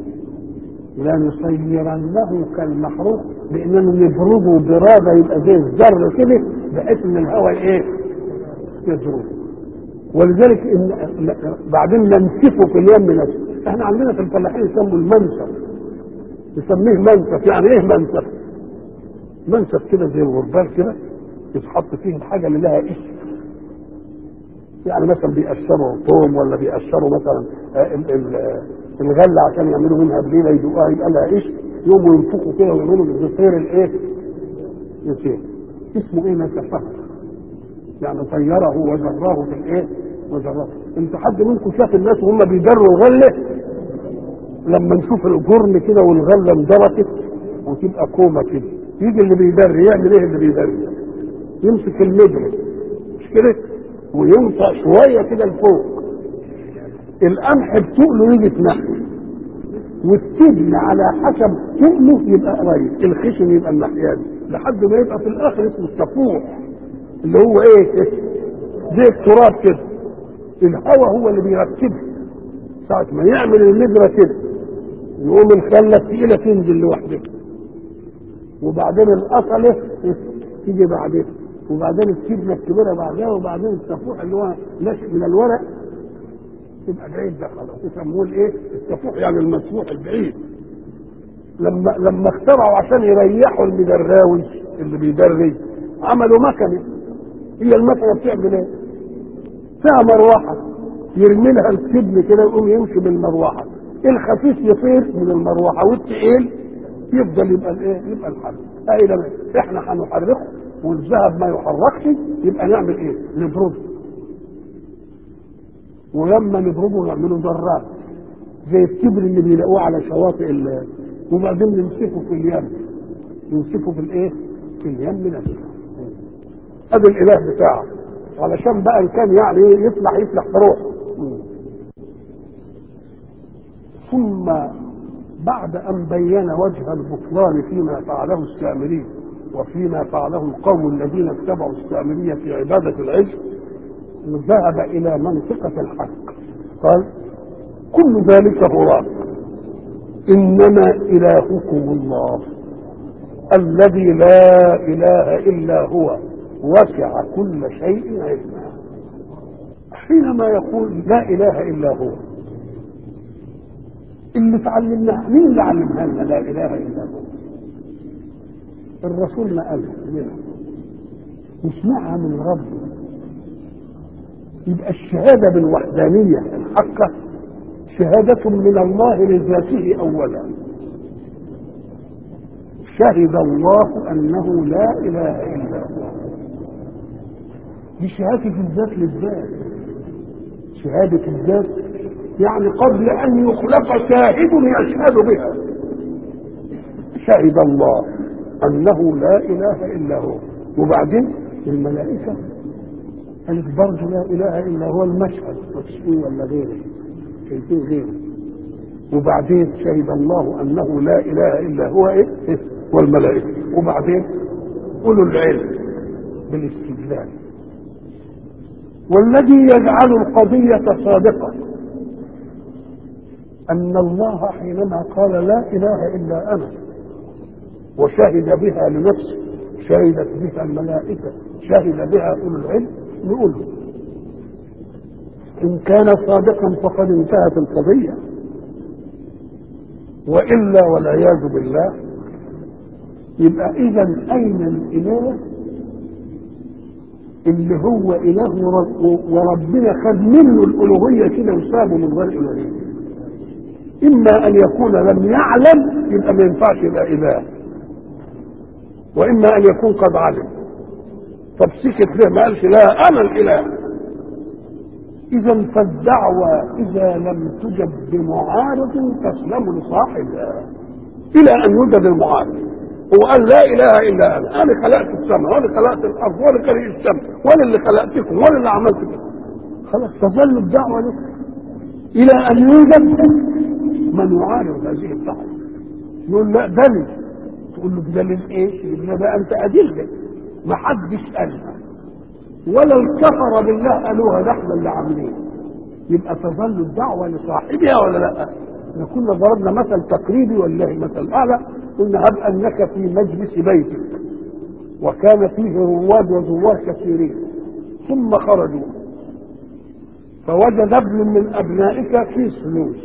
A: لنصيرنه كالمحروق باننا نبرده براده يبقى زي الذر كده بحيث ان الهواء ايه؟ يضربه ولذلك إن بعدين ننسفه في اليم نفسه احنا عندنا في الفلاحين يسموا المنسف يسميه منسف يعني ايه منسف؟ منسف كده زي الغربال كده يتحط فيه الحاجه اللي لها اسم يعني مثلا بيقشروا طوم ولا بيقشروا مثلا ال- ال- الغله عشان يعملوا منها بليله يدوقوها يبقى لها اسم يقوموا ينفخوا كده ويعملوا الزفير الايه؟ يصير اسمه ايه نسفه يعني طيره وجراه في الايه؟ وجراه انت حد منكم شاف الناس وهم بيجروا الغله لما نشوف الجرن كده والغله اندركت وتبقى كومه كده يجي اللي بيدري يعمل ايه اللي بيدري؟ يمسك المجرم مش كده؟ وينطق شويه كده لفوق القمح بتقله يجي في ناحيه والتبن على حسب تقله يبقى قريب الخشن يبقى الناحيه دي لحد ما يبقى في الاخر اسمه السفوح اللي هو ايه زي التراب كده الهواء هو اللي بيركبه ساعة ما يعمل المجرى كده يقوم الخلة الثقيلة تنزل لوحدها وبعدين الأصلة تيجي بعدين وبعدين السجنة الكبيرة بعدها وبعدين السفوح اللي هو نشف من الورق يبقى بعيد ده خلاص يسموه الايه؟ السفوح يعني المسفوح البعيد لما لما اخترعوا عشان يريحوا المدراوي اللي بيدري عملوا مكنه هي المكنه بتعمل ايه؟ فيها مروحه يرمي لها السجن كده يقوم يمشي بالمروحه الخفيف يطير من المروحه والثقيل يفضل يبقى الايه؟ يبقى الحرب اي لما احنا هنحرقه والذهب ما يحركش يبقى نعمل ايه؟ نبرده ولما نضربه نعمله ذرات زي الكبر اللي بيلاقوه على شواطئ ال وبعدين نمسكه في اليم نمسكه في الايه؟ في اليم نفسه ادي الاله بتاعه علشان بقى ان كان يعني يفلح يفلح في روحه ثم بعد ان بين وجه البطلان فيما فعله السامري وفيما فعله القوم الذين اتبعوا السامريه في عباده العجل ذهب الى منطقه الحق قال كل ذلك هراء انما الهكم الله الذي لا اله الا هو وسع كل شيء علما حينما يقول لا اله الا هو اللي تعلمناه مين اللي علمها لنا لا اله الا هو الرسول ما قالها لنا نسمعها من ربنا يبقى الشهادة بالوحدانية الحقة شهادة من الله لذاته أولا شهد الله أنه لا إله إلا هو دي شهادة الذات للذات شهادة الذات يعني قبل أن يخلق شاهد يشهد بها شهد الله أنه لا إله إلا هو وبعدين الملائكة قالت برضه لا اله الا هو المشهد مكسوي ولا غيره شايفين غيره وبعدين شهد الله انه لا اله الا هو ايه إيه؟ والملائكه وبعدين اولو العلم بالاستدلال والذي يجعل القضية صادقة أن الله حينما قال لا إله إلا أنا وشهد بها لنفسه شهدت بها الملائكة شهد بها أولو العلم نقول له إن كان صادقا فقد انتهت القضية وإلا والعياذ بالله يبقى إذا أين الإله اللي هو إله وربنا خد منه الألوهية كده وسابه من غير إلهية إما أن يكون لم يعلم يبقى ما ينفعش يبقى إله وإما أن يكون قد علم طب سكت ليه ما قالش لا أنا الإله إذا فالدعوة إذا لم تجب بمعارض تسلم لصاحبها إلى أن يوجد المعارض هو قال لا إله إلا أنا أنا خلقت السماء وأنا خلقت الأرض وأنا خلقت الشمس وأنا اللي خلقتكم وأنا اللي عملت كده خلاص تظل الدعوة لك إلى أن يوجد من يعارض هذه الدعوة يقول لا دليل تقول له دليل إيه؟ يقول له ده أنت أدلة ما حدش قالها ولا الكفر بالله قالوها ده احنا اللي عاملين يبقى تظل الدعوة لصاحبها ولا لا؟ احنا كنا ضربنا مثل تقريبي والله مثل اعلى قلنا هب انك في مجلس بيتك وكان فيه رواد وزوار كثيرين ثم خرجوا فوجد ابن من ابنائك كيس فلوس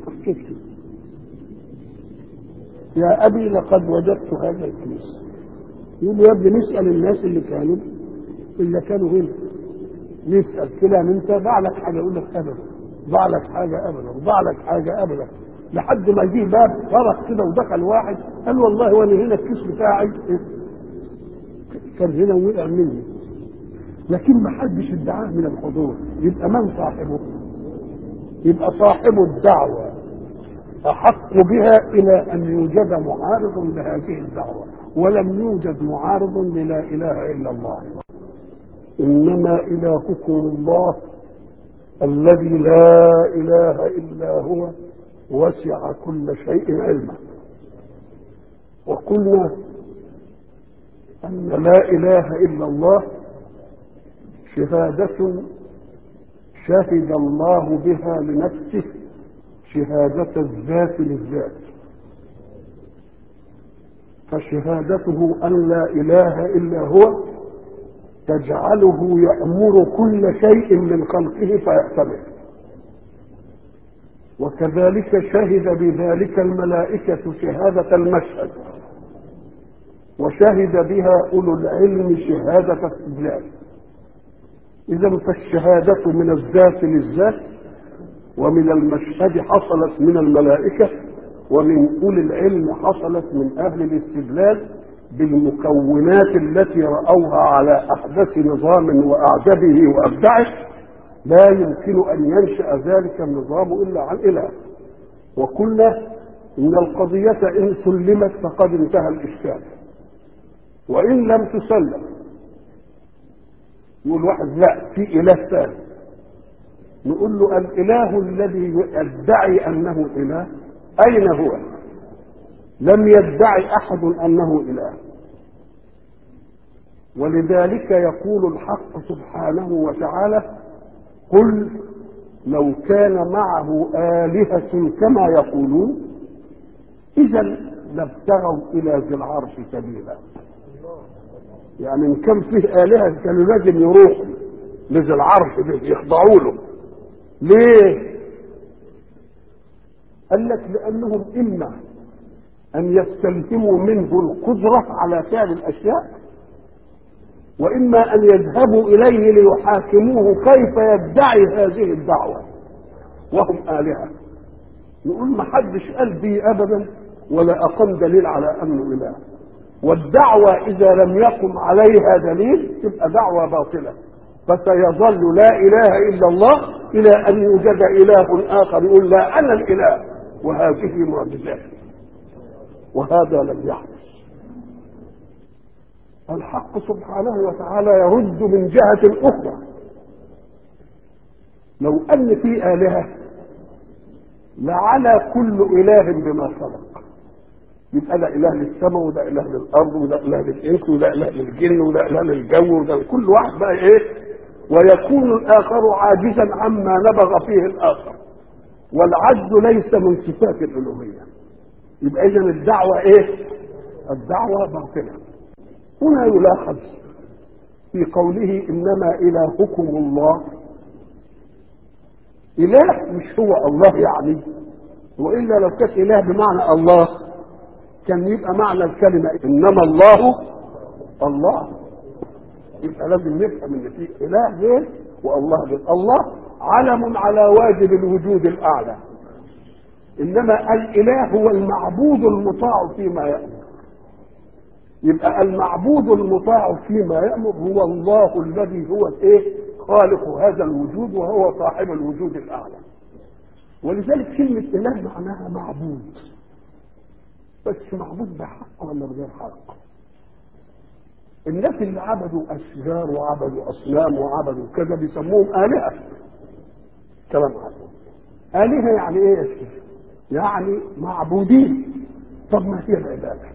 A: يا ابي لقد وجدت هذا الكيس يقول له يا ابني نسال الناس اللي كانوا اللي كانوا هنا نسال كده انت ضاع لك حاجه يقول لك ابدا ضاع لك حاجه ابدا ضاع لك حاجه ابدا لحد ما جه باب فرق كده ودخل واحد قال والله وانا هنا الكيس بتاعي كان هنا وقع مني لكن ما حدش ادعاه من الحضور يبقى من صاحبه يبقى صاحب الدعوة أحق بها إلى أن يوجد معارض لهذه الدعوة ولم يوجد معارض للا إله إلا الله إنما إلهكم الله الذي لا إله إلا هو وسع كل شيء علما وقلنا أن لا إله إلا الله شهادة شهد الله بها لنفسه شهادة الذات للذات فشهادته أن لا إله إلا هو تجعله يأمر كل شيء من خلقه فيأتمر وكذلك شهد بذلك الملائكة شهادة المشهد وشهد بها أولو العلم شهادة استدلال إذا فالشهادة من الذات للذات ومن المشهد حصلت من الملائكة ومن أولي العلم حصلت من أهل الاستدلال بالمكونات التي رأوها على أحدث نظام وأعجبه وأبدعه لا يمكن أن ينشأ ذلك النظام إلا عن إله وقلنا إن القضية إن سلمت فقد انتهى الإشكال وإن لم تسلم يقول واحد لا في إله ثاني نقول له الإله الذي يدعي أنه إله أين هو؟ لم يدعي أحد أنه إله ولذلك يقول الحق سبحانه وتعالى قل لو كان معه آلهة كما يقولون إذا لابتغوا إلى ذي العرش سبيلا يعني إن كان فيه آلهة كانوا لازم يروحوا لذي العرش يخضعوا له ليه؟ قال لك لأنهم إما أن يستلهموا منه القدرة على فعل الأشياء وإما أن يذهبوا إليه ليحاكموه كيف يدعي هذه الدعوة وهم آلهة نقول ما حدش قال بي أبدا ولا أقام دليل على أنه إله والدعوة إذا لم يقم عليها دليل تبقى دعوة باطلة فسيظل لا إله إلا الله إلى أن يوجد إله آخر يقول لا أنا الإله وهذه معجزات وهذا لم يحدث الحق سبحانه وتعالى يرد من جهة أخرى لو أن في آلهة لعلى كل إله بما خلق يبقى ده إله للسماء وده إله للأرض وده إله للإنس وده إله للجن وده إله للجو وده كل واحد بقى إيه ويكون الآخر عاجزا عما نبغ فيه الآخر والعجز ليس من صفات الالوهيه يبقى اذا الدعوه ايه الدعوه باطله هنا يلاحظ في قوله انما الهكم الله اله مش هو الله يعني والا لو كانت اله بمعنى الله كان يبقى معنى الكلمه انما الله الله يبقى لازم نفهم ان في اله غير والله غير الله علم على واجب الوجود الاعلى انما الاله هو المعبود المطاع فيما يامر يبقى المعبود المطاع فيما يامر هو الله الذي هو الايه خالق هذا الوجود وهو صاحب الوجود الاعلى ولذلك كلمه اله معناها معبود بس معبود بحق ولا بغير حق الناس اللي عبدوا اشجار وعبدوا اصنام وعبدوا كذا بيسموهم الهه كلام عظيم الهه يعني ايه يا شيخ يعني معبودين طب ما هي العباده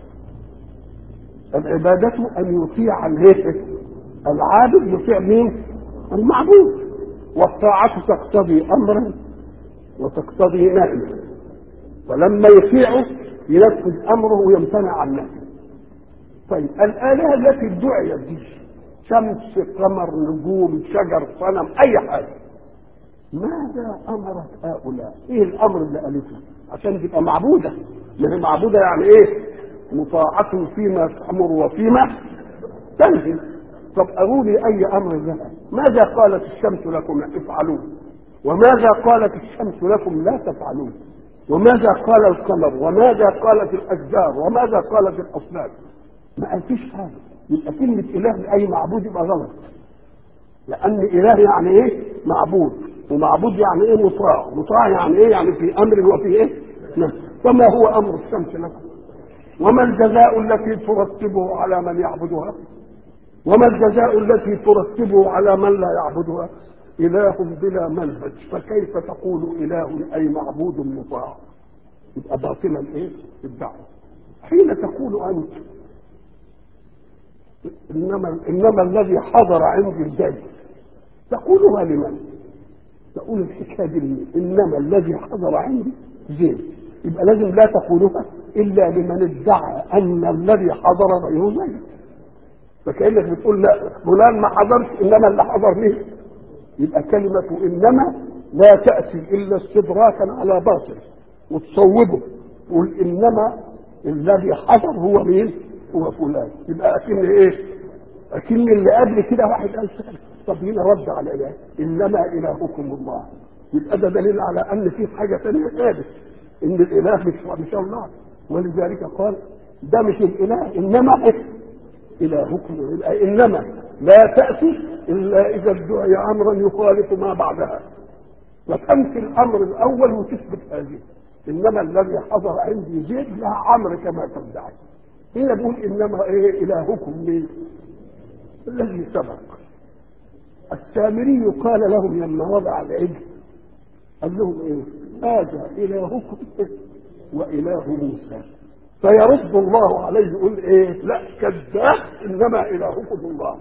A: العبادة أن يطيع الايه؟ العابد يطيع مين؟ المعبود والطاعة تقتضي أمرا وتقتضي نهيا فلما يطيعه ينفذ أمره ويمتنع عن نهيه طيب الآلهة التي ادعيت دي شمس قمر نجوم شجر صنم أي حاجة ماذا أمرت هؤلاء؟ إيه الأمر اللي قالته؟ عشان تبقى معبودة ما هي معبودة يعني إيه؟ مطاعة فيما تأمر وفيما تنهي طب أروني أي أمر لها ماذا قالت الشمس لكم افعلوا وماذا قالت الشمس لكم لا تفعلون وماذا قال القمر وماذا قالت الأشجار وماذا قالت الأصنام ما قالتش حاجة يبقى كلمة إله لأي معبود يبقى غلط لأن إله يعني إيه معبود ومعبود يعني إيه مطاع مطاع يعني إيه يعني في أمر وفي إيه نعم. وما هو أمر الشمس لكم وما الجزاء التي ترتبه على من يعبدها وما الجزاء التي ترتبه على من لا يعبدها إله بلا منهج فكيف تقول إله أي معبود مطاع يبقى باطلا إيه الدعوة حين تقول أنت إنما إنما الذي حضر عندي الزيت تقولها لمن؟ تقول الحكاية دي إنما الذي حضر عندي زيت يبقى لازم لا تقولها الا لمن ادعى ان الذي حضر غيره زيه فكانك بتقول لا فلان ما حضرش انما اللي حضر مين يبقى كلمه انما لا تاتي الا استدراكا على باطل وتصوبه تقول انما الذي حضر هو مين هو فلان يبقى اكن ايه اكن اللي قبل كده واحد قال سأل طب هنا رد على اله انما الهكم الله يبقى ده دليل على ان في حاجه ثانيه ثابت ان الاله مش مش الله ولذلك قال ده مش الاله انما الهكم يبقى انما لا تاتي الا اذا ادعي امرا يخالف ما بعدها وتنفي الامر الاول وتثبت هذه انما الذي حضر عندي زيد لها امر كما تدعي هنا بيقول انما ايه الهكم مين الذي سبق السامري قال لهم لما وضع العجل قال لهم ايه هذا الهكم واله موسى فيرد الله عليه يقول ايه لا كذاب انما الهكم الله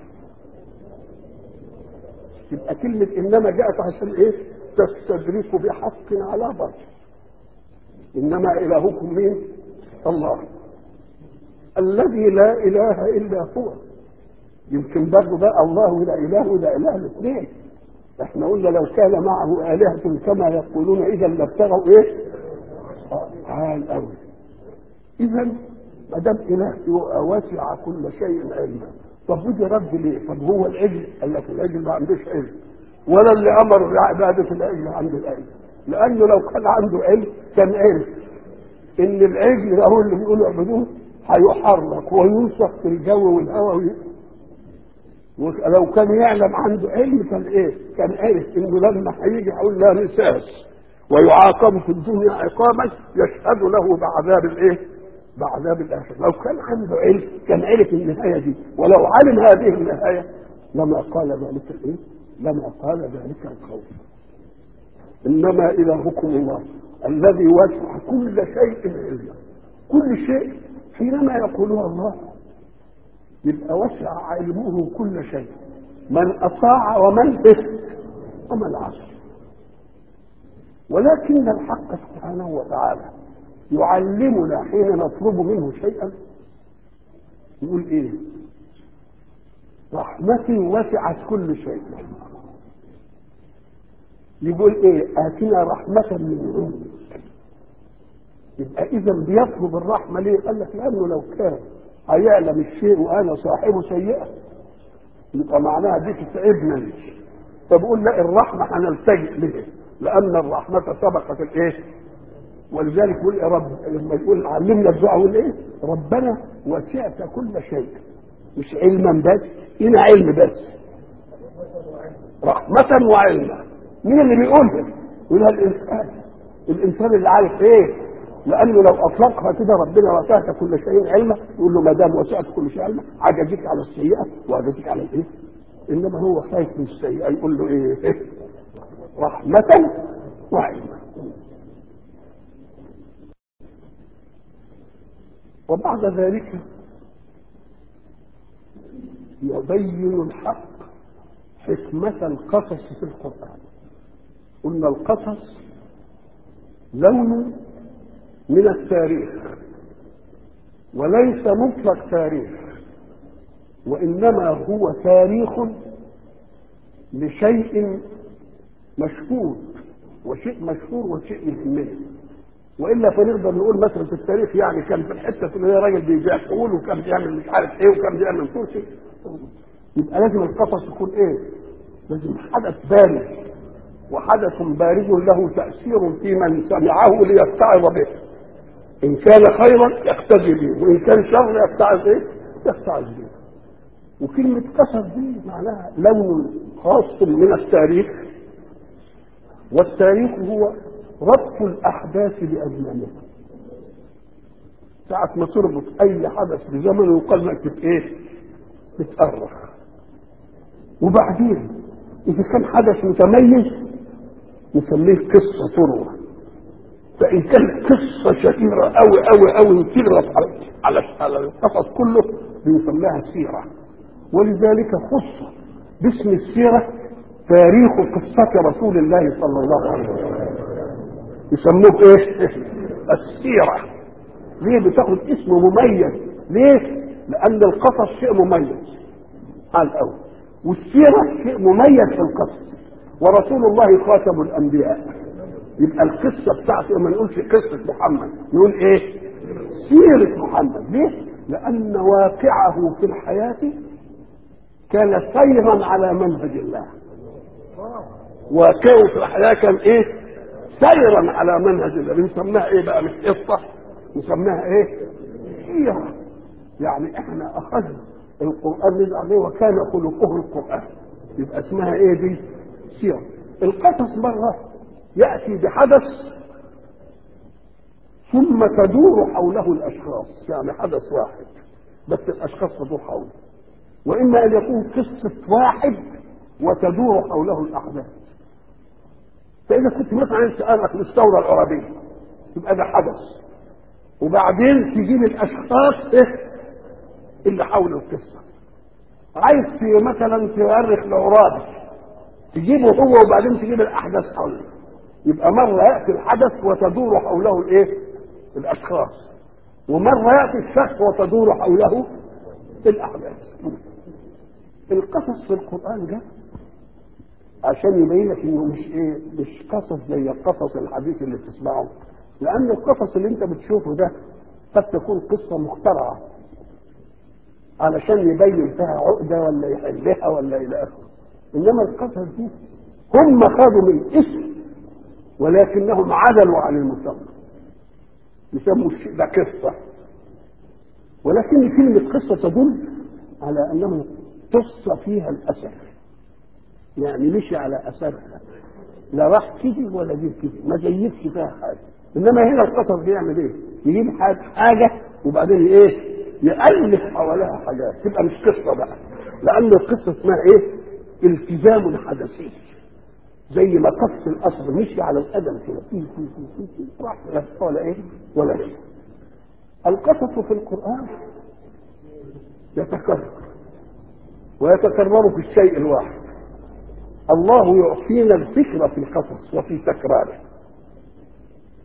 A: يبقى كلمة انما جاءت عشان ايه تستدرك بحق على باطل انما الهكم مين الله الذي لا اله الا هو يمكن برضه ده الله لا اله ولا اله الاثنين احنا قلنا لو كان معه آلهة كما يقولون إذا لابتغوا إيه؟ تعال قوي إذا ما دام إله واسع كل شيء علما طب ودي رد ليه؟ طب هو العجل قال لك العجل ما عندوش علم ولا اللي أمر بعبادة العجل عنده العلم لأنه لو كان عنده علم كان عرف إن العجل هو اللي بيقولوا اعبدوه هيحرك وينسخ في الجو والهواء ولو كان يعلم عنده علم كان ايه؟ كان عرف انه لما هيجي هيقول لا مساس ويعاقب في الدنيا عقابا يشهد له بعذاب الايه؟ بعذاب الاخره، لو كان عنده علم كان عرف النهايه دي، ولو علم هذه النهايه لما قال ذلك الايه؟ لما قال ذلك الخوف. انما الهكم الله الذي وسع كل شيء علما. كل شيء حينما يقولها الله يبقى وسع علمه كل شيء من اطاع ومن إيه؟ ومن عصى ولكن الحق سبحانه وتعالى يعلمنا حين نطلب منه شيئا يقول ايه رحمتي وسعت كل شيء يقول ايه اتنا رحمة من عندك يبقى اذا بيطلب الرحمة ليه قال لك لانه لو كان هيعلم الشيء وانا صاحبه سيئة يبقى معناها دي تتعبنا ليه فبقول لا الرحمة هنلتجئ لها لان الرحمة سبقت الايه ولذلك يقول يا رب لما يقول علمنا الدعاء يقول ايه ربنا وسعت كل شيء مش علما بس هنا علم بس رحمة وعلما مين اللي بيقولها؟ يقولها الإنسان الإنسان اللي عارف إيه؟ لأنه لو أطلقها كده ربنا وسعت كل شيء علما يقول له ما دام وسعت كل شيء علما عجزك على السيئة وعجزك على الإيه؟ إنما هو خايف من السيئة يقول له إيه؟ رحمة وعلما وبعد ذلك يبين الحق حكمة القصص في القرآن قلنا القصص لون من التاريخ وليس مطلق تاريخ وإنما هو تاريخ لشيء مشهور وشيء مشهور وشيء يهمنا والا فنقدر نقول مثلا في التاريخ يعني كان في الحته اللي هي راجل بيبيع فول وكان بيعمل مش عارف ايه وكان بيعمل كرسي يبقى لازم القصص يكون ايه؟ لازم حدث بارز وحدث بارز له تاثير في من سمعه ليتعظ به ان كان خيرا يقتدي به وان كان شر يتعظ ايه؟ يتعظ به وكلمة قصص دي معناها لون خاص من التاريخ والتاريخ هو ربط الأحداث بأزمانها ساعة ما تربط أي حدث بزمن يقال لك بت إيه؟ بتأرخ وبعدين إذا كان حدث متميز نسميه قصة تروى فإن كانت قصة شهيرة أوي أوي أوي تغرط على على على القصص كله بنسميها سيرة ولذلك خص باسم السيرة تاريخ قصة رسول الله صلى الله عليه وسلم يسموه ايه السيرة ليه بتاخد اسم مميز ليه لان القصص شيء مميز على الاول والسيرة شيء مميز في القصص ورسول الله خاتم الانبياء يبقى القصة بتاعته ما نقولش قصة محمد نقول ايه سيرة محمد ليه لان واقعه في الحياة كان سيرا على منهج الله واقعه في الحياة كان ايه سيرا على منهج الله بنسميها ايه بقى مش قصه نسميها ايه سيره يعني احنا اخذنا القران نزل عليه وكان خلقه القران يبقى اسمها ايه دي سيره القصص مره ياتي بحدث ثم تدور حوله الاشخاص يعني حدث واحد بس الاشخاص تدور حوله واما ان يكون قصه واحد وتدور حوله الاحداث فإذا كنت مثلا سألك في الثورة العربية يبقى ده حدث وبعدين تجيب الأشخاص إيه اللي حول القصة عايز في مثلا تؤرخ العرابي تجيبه هو وبعدين تجيب الأحداث حوله يبقى مرة يأتي الحدث وتدور حوله الإيه الأشخاص ومرة يأتي الشخص وتدور حوله الأحداث القصص في القرآن ده عشان يبين لك انه مش ايه مش قصص زي القصص الحديث اللي بتسمعه لان القصص اللي انت بتشوفه ده قد تكون قصه مخترعه علشان يبين فيها عقده ولا يحلها ولا الى اخره انما القصص دي هم خدوا من اسم ولكنهم عدلوا عن المسمى يسموا الشيء ده قصه ولكن كلمه قصه تدل على انه قصه فيها الاثر يعني مشي على اثرها لا راح كده ولا جه كده ما جيبش فيها حاجه انما هنا القصص بيعمل ايه؟ يجيب حاجه حاجه وبعدين ايه؟ يالف حواليها حاجات تبقى مش قصه بقى لان القصه اسمها ايه؟ التزام حدثي زي ما قص القصر مشي على القدم كده في في في في في راح لا ولا ايه؟ ولا شيء القصص في القران يتكرر ويتكرر في الشيء الواحد الله يعطينا الفكرة في القصص وفي تكراره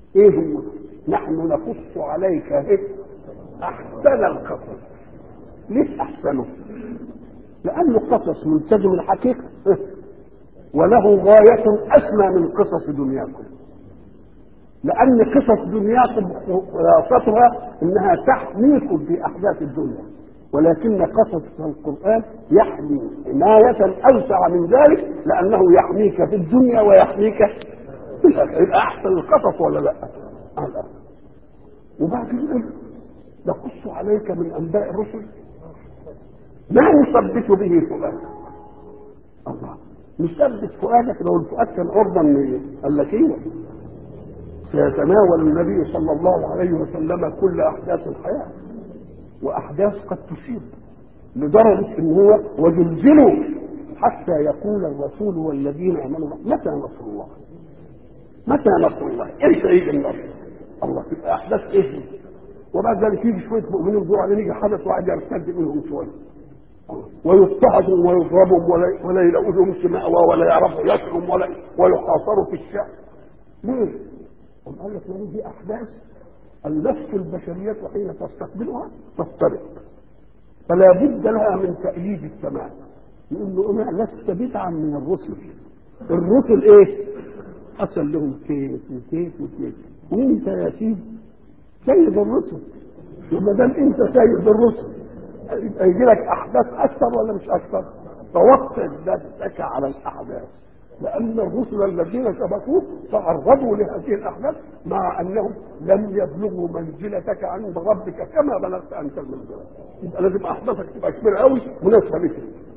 A: ايه هو نحن نقص عليك ايه احسن القصص ليش احسنه لانه قصص ملتزم الحقيقه وله غايه اسمى من قصص دنياكم لان قصص دنياكم خلاصتها انها تحميكم في احداث الدنيا ولكن قصص القران يحمي حمايه اوسع من ذلك لانه يحميك في الدنيا ويحميك في الاخره يبقى احسن القصص ولا لا؟ لا وبعدين يقول نقص عليك من انباء الرسل ما نثبت به فؤادك الله نثبت فؤادك لو الفؤاد كان عرضا قال لك ايه سيتناول النبي صلى الله عليه وسلم كل احداث الحياه واحداث قد تصيب لدرجه ان هو وزلزلوا حتى يقول الرسول والذين امنوا متى نصر الله؟ متى نصر الله؟ امتى يجي النصر؟ الله تبقى احداث ايه؟ وبعد ذلك يجي شويه مؤمنين يدوروا عليه يجي حدث واحد يرتد منهم شويه ويضطهدوا ويضربوا ولا ولا يلاقوا لهم مأوى ولا يعرفوا يسروا ولا ويحاصروا في الشعب ليه؟ قام قال لك ما دي احداث النفس البشريه حين تستقبلها تضطرب فلا بد لها من تأييد السماء يقول له انا لست بدعا من الرسل الرسل ايه؟ حصل لهم كيف وكيف وكيف وانت يا سيدي سيد الرسل وما دام انت سيد الرسل يبقى يجي لك احداث اكثر ولا مش اكثر؟ توقف نفسك على الاحداث لان الرسل الذين سبقوك تعرضوا لهذه الاحداث مع انهم لم يبلغوا منزلتك عند ربك كما بلغت انت المنزله يبقى لازم احداثك تبقى كبيره قوي مناسبه لك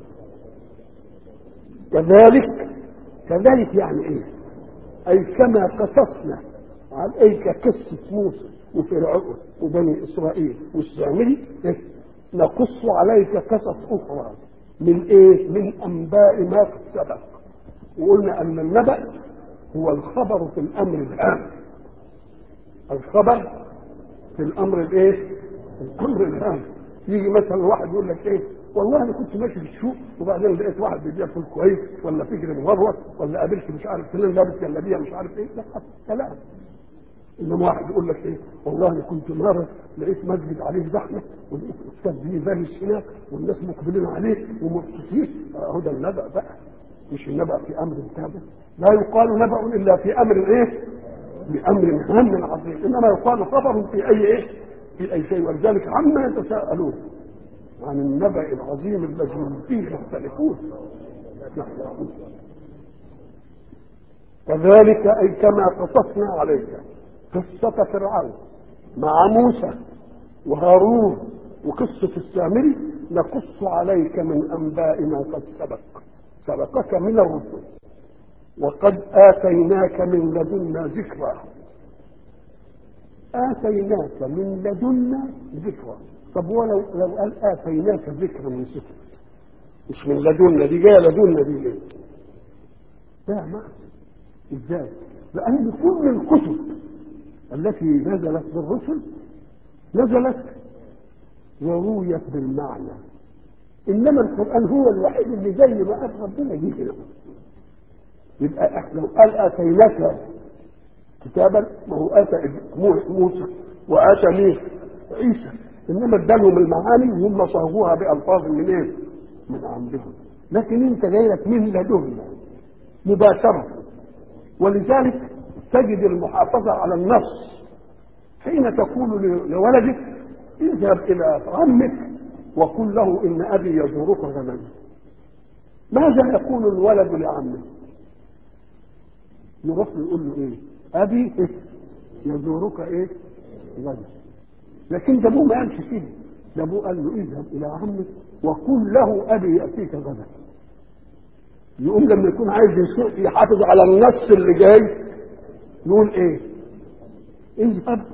A: كذلك كذلك يعني ايه؟ اي كما قصصنا عليك قصه موسى وفرعون وبني اسرائيل والسامري إيه؟ نقص عليك قصص اخرى من ايه؟ من انباء ما قد سبق وقلنا ان النبأ هو الخبر في الامر الهام الخبر في الامر الايه؟ الامر الهام يجي مثلا واحد يقول لك ايه؟ والله انا كنت ماشي في السوق وبعدين لقيت واحد بيبيع فول كويس ولا فكر مغروه ولا قابلت مش عارف فلان لابس جلابيه مش عارف ايه لا كلام انما واحد يقول لك ايه والله انا كنت مره لقيت مسجد عليه زحمه ولقيت الاستاذ بيبارس هناك والناس مقبلين عليه ومبسوطين اهو ده النبأ بقى مش النبأ في امر تابع لا يقال نبأ الا في امر ايه؟ بامر هام عظيم انما يقال خبر في اي ايه؟ في اي شيء ولذلك عما يتساءلون عن النبأ العظيم الذي هم فيه يختلفون كذلك اي كما قصصنا عليك قصة فرعون مع موسى وهارون وقصة السامري نقص عليك من أنباء ما قد سبق سبقك من الرسل وقد آتيناك من لدنا ذكرى آتيناك من لدنا ذكرى طب ولو لو قال آتيناك ذكرى من ستر مش من لدنا دي جايه لدنا دي ليه؟ لا ما ازاي؟ لأن كل الكتب التي نزلت بالرسل نزلت ورويت بالمعنى انما القران هو الوحيد اللي زي ما قال ربنا جه هنا يبقى احنا لو قال اتيناك كتابا ما هو اتى موسى واتى مين؟ عيسى انما ادالهم المعاني وهم صاغوها بالفاظ من ايه؟ من عندهم لكن انت جاي لك من لدنا مباشره ولذلك تجد المحافظة على النص حين تقول لولدك اذهب إلى عمك وقل له إن أبي يزورك غدا ماذا يقول الولد لعمه يروح يقول له إيه أبي إيه؟ يزورك إيه غدا لكن ده أبوه ما قالش كده ده أبوه قال له اذهب إلى عمك وقل له أبي يأتيك غدا يقوم لما يكون عايز يحافظ على النص اللي جاي يقول ايه اذهب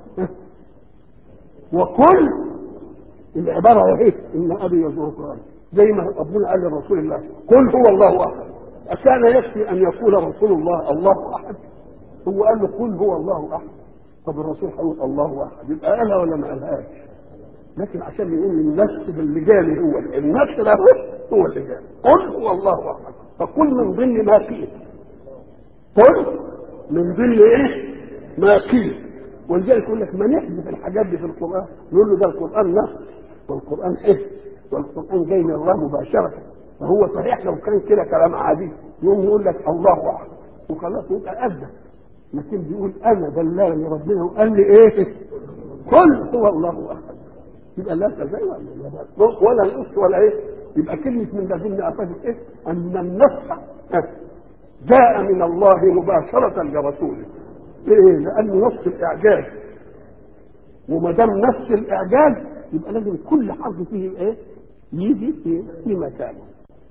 A: وقل العبارة ايه ان ابي يزورك غدا زي ما ربنا قال لرسول الله قل هو الله احد أكان يكفي أن يقول رسول الله الله أحد هو قال له قل هو الله أحد طب الرسول هيقول الله أحد يبقى قالها ولا ما قالهاش لكن عشان يقول النفس اللي جالي هو النفس ده هو اللي جالي قل هو الله أحد فقل من ضمن ما قيل قل من ضمن ايه ما قيل ولذلك يقول لك ما نحذف الحاجات دي في القران نقول له ده القران نص والقران ايه والقران جاي من الله مباشره فهو صحيح لو كان كده كلام عادي يقوم يقول لك الله احد وخلاص يبقى ادى لكن بيقول انا دلاني ربنا وقال لي ايه قل هو الله احد يبقى لا تزاي ولا ولا نقص ولا ايه يبقى كلمه من لدن افادت ايه ان النص جاء من الله مباشره لرسوله ليه؟ لانه نص الاعجاز وما دام نفس الاعجاز يبقى لازم كل حرف فيه ايه؟ يجي في في مكانه.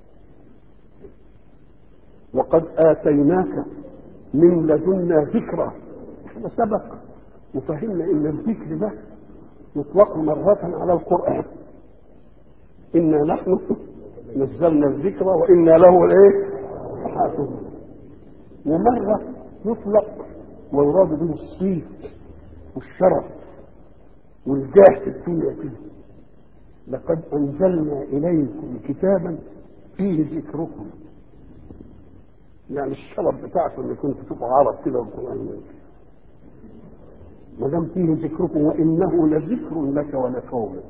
A: وقد اتيناك من لدنا ذكرى احنا سبق وفهمنا ان الذكر ده يطلق مرة على القرآن إنا نحن نزلنا الذكر وإنا له الايه؟ حافظون ومرة يطلق ويراد به الصيت والشرف والجاه في الدنيا كده لقد انزلنا اليكم كتابا فيه ذكركم يعني الشرف بتاعكم اللي كنتوا تبقوا عرب كده والقران ما دام فيه ذكركم وانه لذكر لك ولقومك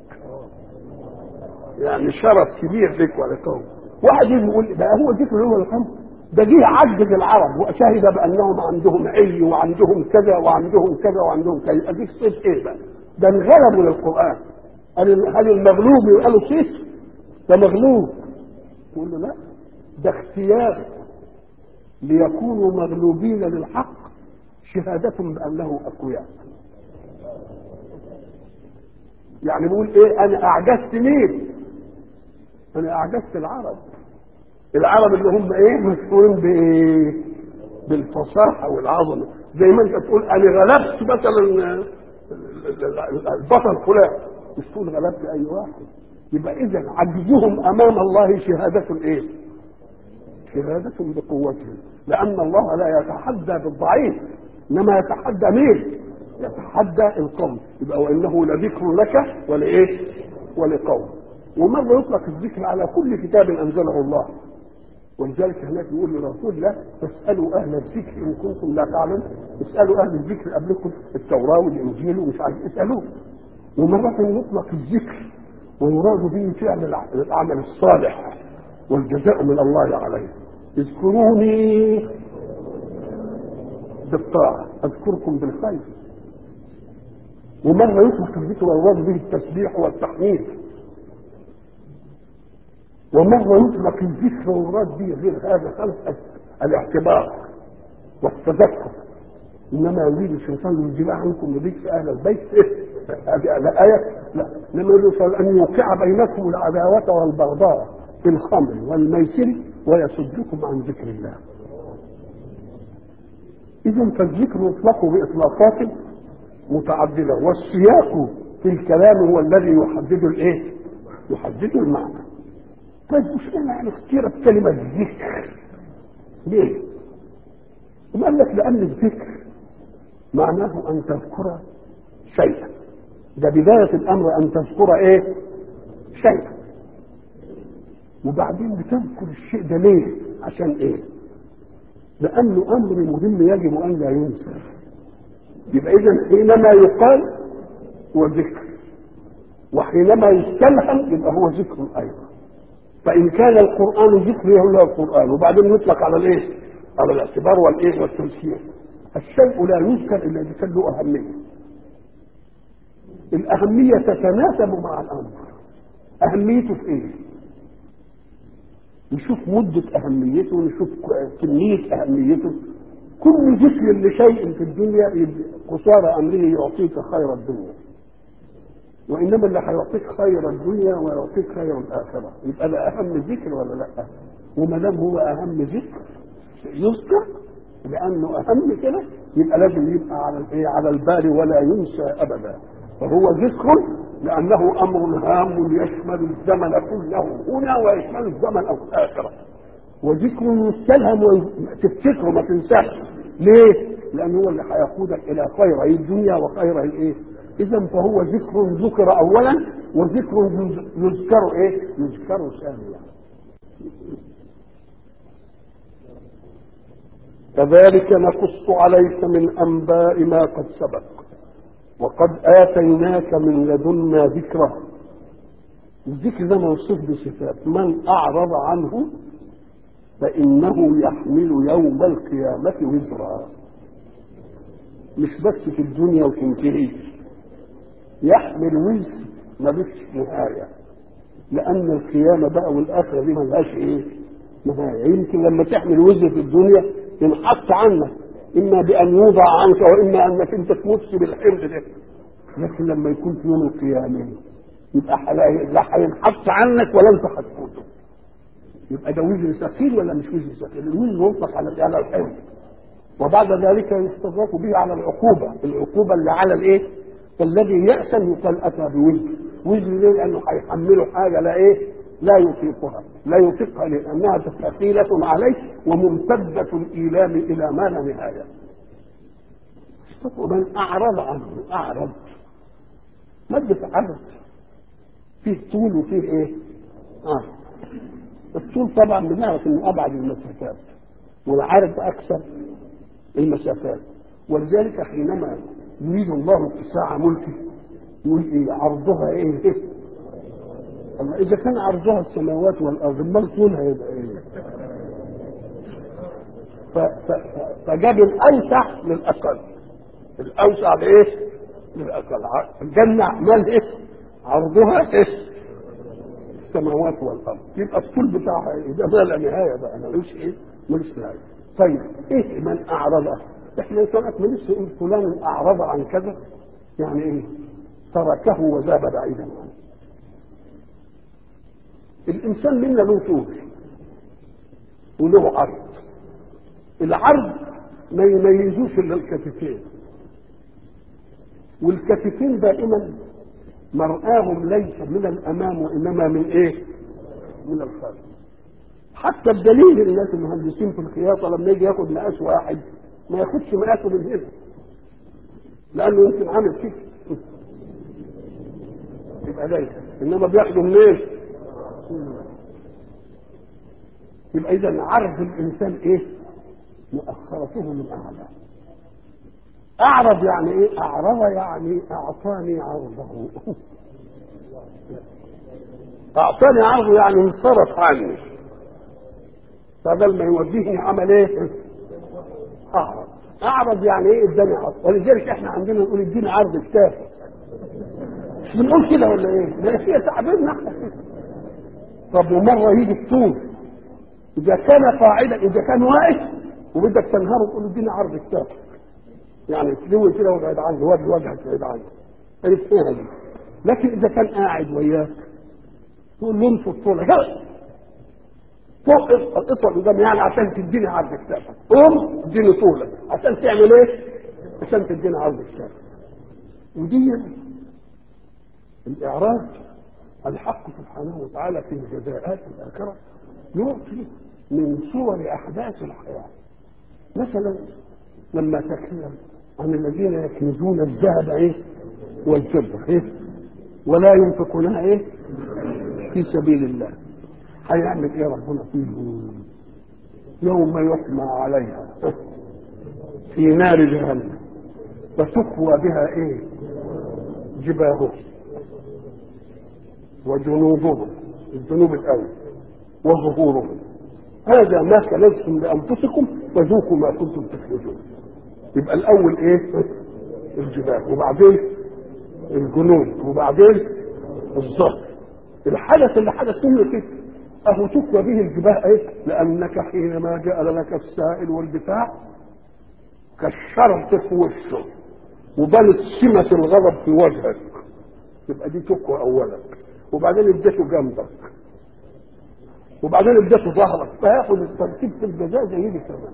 A: يعني شرف كبير لك ولقومك واحد يجي يقول ده هو ذكر هو القوم ده جه عجز العرب وشهد بانهم عندهم عي وعندهم كذا وعندهم كذا وعندهم كذا يبقى دي صيت ايه بقى؟ ده انغلبوا للقران هل هل المغلوب يبقى له صيت؟ ده مغلوب يقول له لا ده اختيار ليكونوا مغلوبين للحق شهادة بأنه أقوياء يعني بيقول ايه انا اعجزت مين انا اعجزت العرب العرب اللي هم ايه مشهورين بايه بالفصاحه والعظمه زي ما انت تقول انا غلبت مثلا البطل فلان مش تقول غلبت اي واحد يبقى اذا عجزهم امام الله شهاده ايه شهاده بقوتهم لان الله لا يتحدى بالضعيف انما يتحدى مين يتحدى القوم يبقى وانه لذكر لك ولايه ولقوم ومره يطلق الذكر على كل كتاب انزله الله ولذلك هناك يقول لرسول الله فاسالوا اهل الذكر ان كنتم لا تعلمون اسالوا اهل الذكر قبلكم التوراه والانجيل ومش عارف اسالوه ومرة يطلق الذكر ويراد به فعل العمل الصالح والجزاء من الله عليه اذكروني بالطاعة أذكركم بالخير ومرة يطلق الذكر ويراد به التسبيح والتحميد ومرة يطلق الذكر ويراد به غير هذا خلق الاعتبار والتذكر انما يريد الشيطان ليجمع عنكم بذكر اهل البيت هذه الايه لا لما يريد ان يوقع بينكم العداوه والبغضاء في الخمر والميسر ويصدكم عن ذكر الله اذا فالذكر يطلق باطلاقات متعدده والسياق في الكلام هو الذي يحدد الايه؟ يحدد المعنى طيب مش يعني اختيرت كلمه ذكر ليه؟ وقال لك لان الذكر معناه ان تذكر شيئا ده بدايه الامر ان تذكر ايه؟ شيئا وبعدين بتذكر الشيء ده ليه؟ عشان ايه؟ لانه امر مهم يجب ان لا ينسى يبقى اذا حينما يقال هو ذكر وحينما يستلهم يبقى هو ذكر ايضا فان كان القران ذكر يقول القران وبعدين يطلق على الايه؟ على الاعتبار والايه والتمثيل الشيء لا يذكر الا اذا كان له اهميه الاهميه تتناسب مع الامر اهميته في ايه؟ نشوف مدة أهميته ونشوف كمية أهميته كل ذكر لشيء في الدنيا قصارى أمره يعطيك خير الدنيا وإنما اللي هيعطيك خير الدنيا ويعطيك خير الآخرة يبقى ده أهم ذكر ولا لأ؟ وما دام هو أهم ذكر يذكر لأنه أهم كده يبقى لازم يبقى على الإيه؟ على البال ولا ينسى أبدا فهو ذكر لأنه أمر هام يشمل الزمن كله هنا ويشمل الزمن أو الآخرة وذكر يستلهم وتفتكره ما تنساش ليه؟ لأنه هو اللي هيقودك إلى خير الدنيا وخير الإيه؟ إذا فهو ذكر ذكر أولا وذكر يذكر إيه؟ يذكر ثانيا كذلك نقص عليك من أنباء ما قد سبق وقد آتيناك من لدنا ذكرا الذكر ده موصوف بصفات من أعرض عنه فإنه يحمل يوم القيامة وزرا مش بس في الدنيا وتنتهي يحمل وزر ملوش نهاية لأن القيامة بقى والآخرة دي ملهاش إيه؟ نهاية يمكن لما تحمل وزر في الدنيا ينحط عنك إما بأن يوضع عنك وإما أنك أنت تموت بالحمل ده لكن لما يكون في يوم القيامة يبقى لا هينحط عنك ولا أنت هتفوته يبقى ده وزر ثقيل ولا مش وزر ثقيل؟ الوزر يطلق على على الحمل وبعد ذلك يستضاف به على العقوبة العقوبة اللي على الايه الذي يأسم يقال أتى بوزر وزر ليه لأنه هيحمله حاجة لا ايه لا يطيقها لا يطيقها لأنها ثقيلة عليه وممتدة الإيلام إلى ما لا نهاية ومن أعرض عنه أعرض مادة عرض فيه طول وفيه ايه آه. الطول طبعا بنعرف انه ابعد المسافات والعرض اكثر المسافات ولذلك حينما يريد الله اتساع ملكه يقول ايه عرضها ايه, إيه؟ اما اذا كان عرضها السماوات والارض امال طولها يبقى ايه ف- ف- فجاب الاوسع للاقل الاوسع لايه للاقل ع- الجنه اعمال ايه عرضها ايه السماوات والارض يبقى الطول بتاعها ايه ده ما لا نهايه بقى ملوش ايه ملوش نهايه طيب ايه من اعرض احنا ساعات بنسال نقول فلان اعرض عن كذا يعني ايه تركه وذهب بعيدا عنه الانسان منا له طول وله عرض العرض ما يميزوش الا الكتفين والكتفين دائما مرآهم ليس من الامام وانما من ايه من الخلف حتى بدليل الناس المهندسين في الخياطه لما يجي ياخد مقاس واحد ما ياخدش مقاسه من هنا لانه يمكن عامل كده يبقى ليس انما بياخده منين يبقى اذا عرض الانسان ايه مؤخرته من اعلى اعرض يعني ايه اعرض يعني اعطاني عرضه اعطاني عرضه يعني انصرف عني فبدل ما يوديني عمل ايه اعرض اعرض يعني ايه اداني عرض ولذلك احنا عندنا نقول اديني عرض كتافي مش بنقول كده ولا ايه؟ لا هي تعبيرنا احنا كده. طب ومره يجي الطول اذا كان قاعدا اذا كان واقف وبدك تنهره تقول له اديني عرض كتافك يعني تلوي كده وابعد عنه وجه وجهك بعيد عنه عرفتها دي لكن اذا كان قاعد وياك تقول له انفض طولك فوق اطول قدام يعني عشان تديني عرض كتافك قوم اديني طولك عشان تعمل ايه؟ عشان تديني عرض كتافك ودي الإعراض الحق سبحانه وتعالى في الجزاءات الآخرة يعطي من صور أحداث الحياة مثلا لما تكلم عن الذين يكنزون الذهب إيه والفضة إيه ولا ينفقونها إيه في سبيل الله هيعمل إيه ربنا فيهم يوم يحمى عليها في نار جهنم وتكوى بها إيه جباههم وجنوبهم الذنوب الاول وظهورهم هذا ما كنزتم لانفسكم فذوقوا ما كنتم تكنزون يبقى الاول ايه الجبال وبعدين الجنوب وبعدين الظهر الحدث اللي حدث منه كده اهو تكوى به الجباه ايه لانك حينما جاء لك السائل والبتاع كشرت في وشه وبنت سمة الغضب في وجهك يبقى دي تقوى اولا وبعدين اديته جنبك وبعدين اديته ظهرك فياخد الترتيب في الجزاء زي دي كمان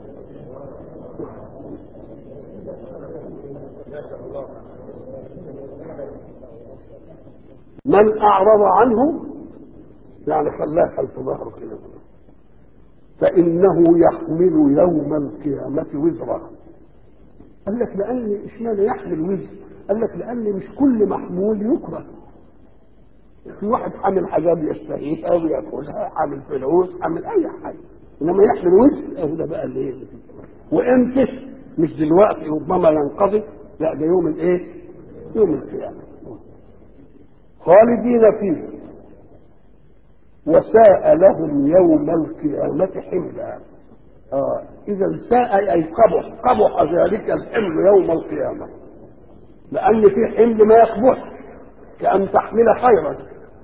A: من اعرض عنه يعني خلاه خلف ظهره كده فانه يحمل يوم القيامه وزرا قال لك لان اشمعنى يحمل وزر قال لك لان مش كل محمول يكره في واحد عامل حاجات يشتهيها او ياكلها عامل فلوس عامل اي حاجه انما يحمل وزر اهو ده بقى اللي ايه وامتى مش دلوقتي ربما ينقضي لا ده يوم الايه يوم القيامة خالدين فيه وساء لهم يوم القيامة حملا آه. إذا ساء أي قبح قبح ذلك الحمل يوم القيامة لأن في حمل ما يقبح كأن تحمل خيرا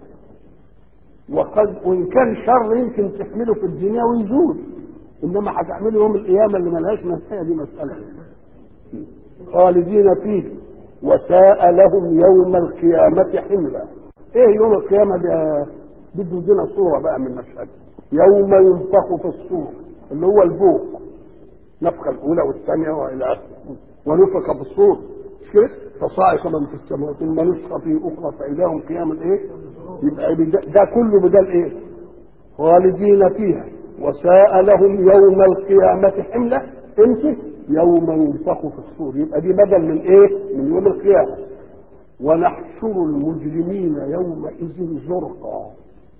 A: وقد وإن كان شر يمكن تحمله في الدنيا ويزول إنما هتعمله يوم القيامة اللي ملهاش نهاية دي مسألة خالدين فيه وساء لهم يوم القيامة حملا ايه يوم القيامة ده بده يدينا صورة بقى من مشهد يوم ينفخ في الصور اللي هو البوق نفخة الأولى والثانية وإلى آخره ونفخ في الصور مش كده؟ فصاعق من في السماء ثم نفخ في أخرى فإذا هم قيام إيه؟ يبقى ده, ده كله بدل إيه؟ خالدين فيها وساء لهم يوم القيامة حملة امسك يوم ينفخ في الصور يبقى دي بدل من ايه؟ من يوم القيامة ونحشر المجرمين يومئذ زرقا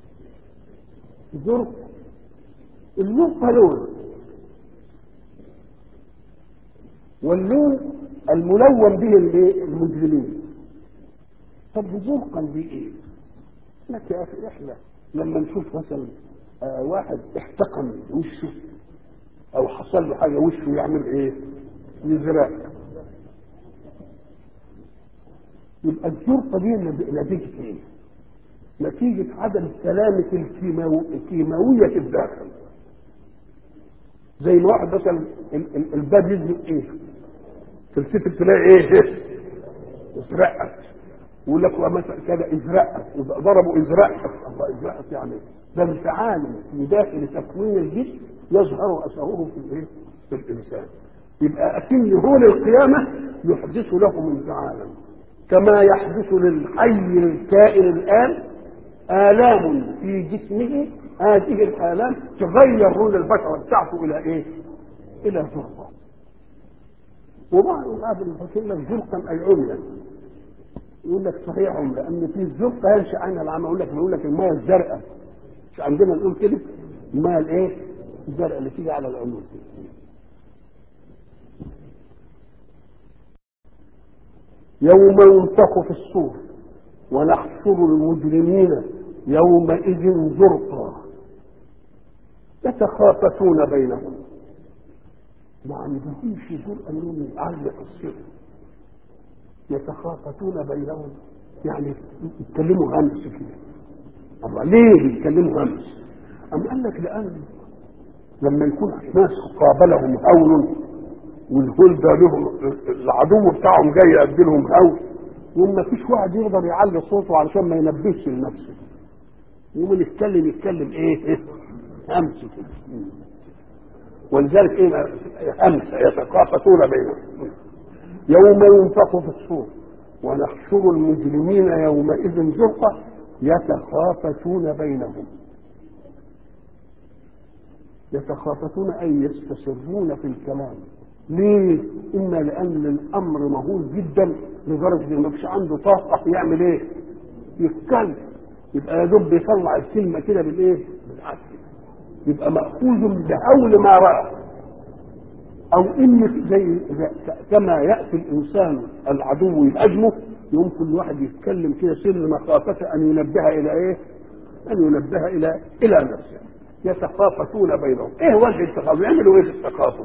A: زرق اللون لون واللون الملون به الايه؟ المجرمين طب زرقا دي ايه؟ لك يا اخي احنا لما نشوف مثلا آه واحد احتقن وشه او حصل له حاجه وشه يعمل ايه؟ يزرق يبقى الجرقه دي نتيجه ايه؟ نتيجه عدم سلامه الكيماو... الكيماويه في الداخل زي ما واحد مثلا الباب يزرق ايه؟ تلتفت تلاقي ايه؟ ازرقت يقول لك مثلا كده ازرقت ضربوا ازرقت الله ازرقت يعني ده انفعال في داخل تكوين الجسم يظهر اثره في الايه؟ في الانسان يبقى اكن هول القيامه يحدث لهم انفعالا كما يحدث للحي الكائن الان الام في جسمه هذه الالام تغير لون البشره بتاعته الى ايه؟ الى زرقه وبعض الناس يفكر لك زرقا اي عميا يقول لك صحيح عمر لان في الزرقه ينشا عنها العمى يقول لك يقول لك الميه الزرقاء مش عندنا نقول كده الميه الايه؟ الزرقاء اللي تيجي على العيون يوم ينفخ في الصور ونحشر المجرمين يومئذ زرقا يتخافتون بينهم ما عندهمش جرأة انهم يعلق السر يتخافتون بينهم يعني يتكلموا همس كده الله ليه بيتكلموا همس أم قال لك لأن لما يكون ناس قابلهم هول والهول ده لهم العدو بتاعهم جاي يقدم لهم هول وما فيش واحد يقدر يعلي صوته علشان ما ينبهش لنفسه يقوم يتكلم يتكلم ايه همس كده ولذلك ايه همس يتخافتون بينهم يوم ينفخ في الصور ونحشر المجرمين يومئذ زرقا يتخافتون بينهم يتخافتون اي يستسرون في الكلام ليه؟ اما لان الامر مهول جدا لدرجه ان مفيش عنده طاقه يعمل ايه؟ يتكلم يبقى يا دوب بيطلع الكلمه كده بالايه؟ بالعافيه يبقى ماخوذ بهول ما راى او ان زي كما ياتي الانسان العدو يهاجمه يوم كل واحد يتكلم كده سر مخافه ان ينبه الى ايه؟ ان ينبه الى الى نفسه يتخافتون بينهم ايه وجه التخافت يعملوا ايه في التخافت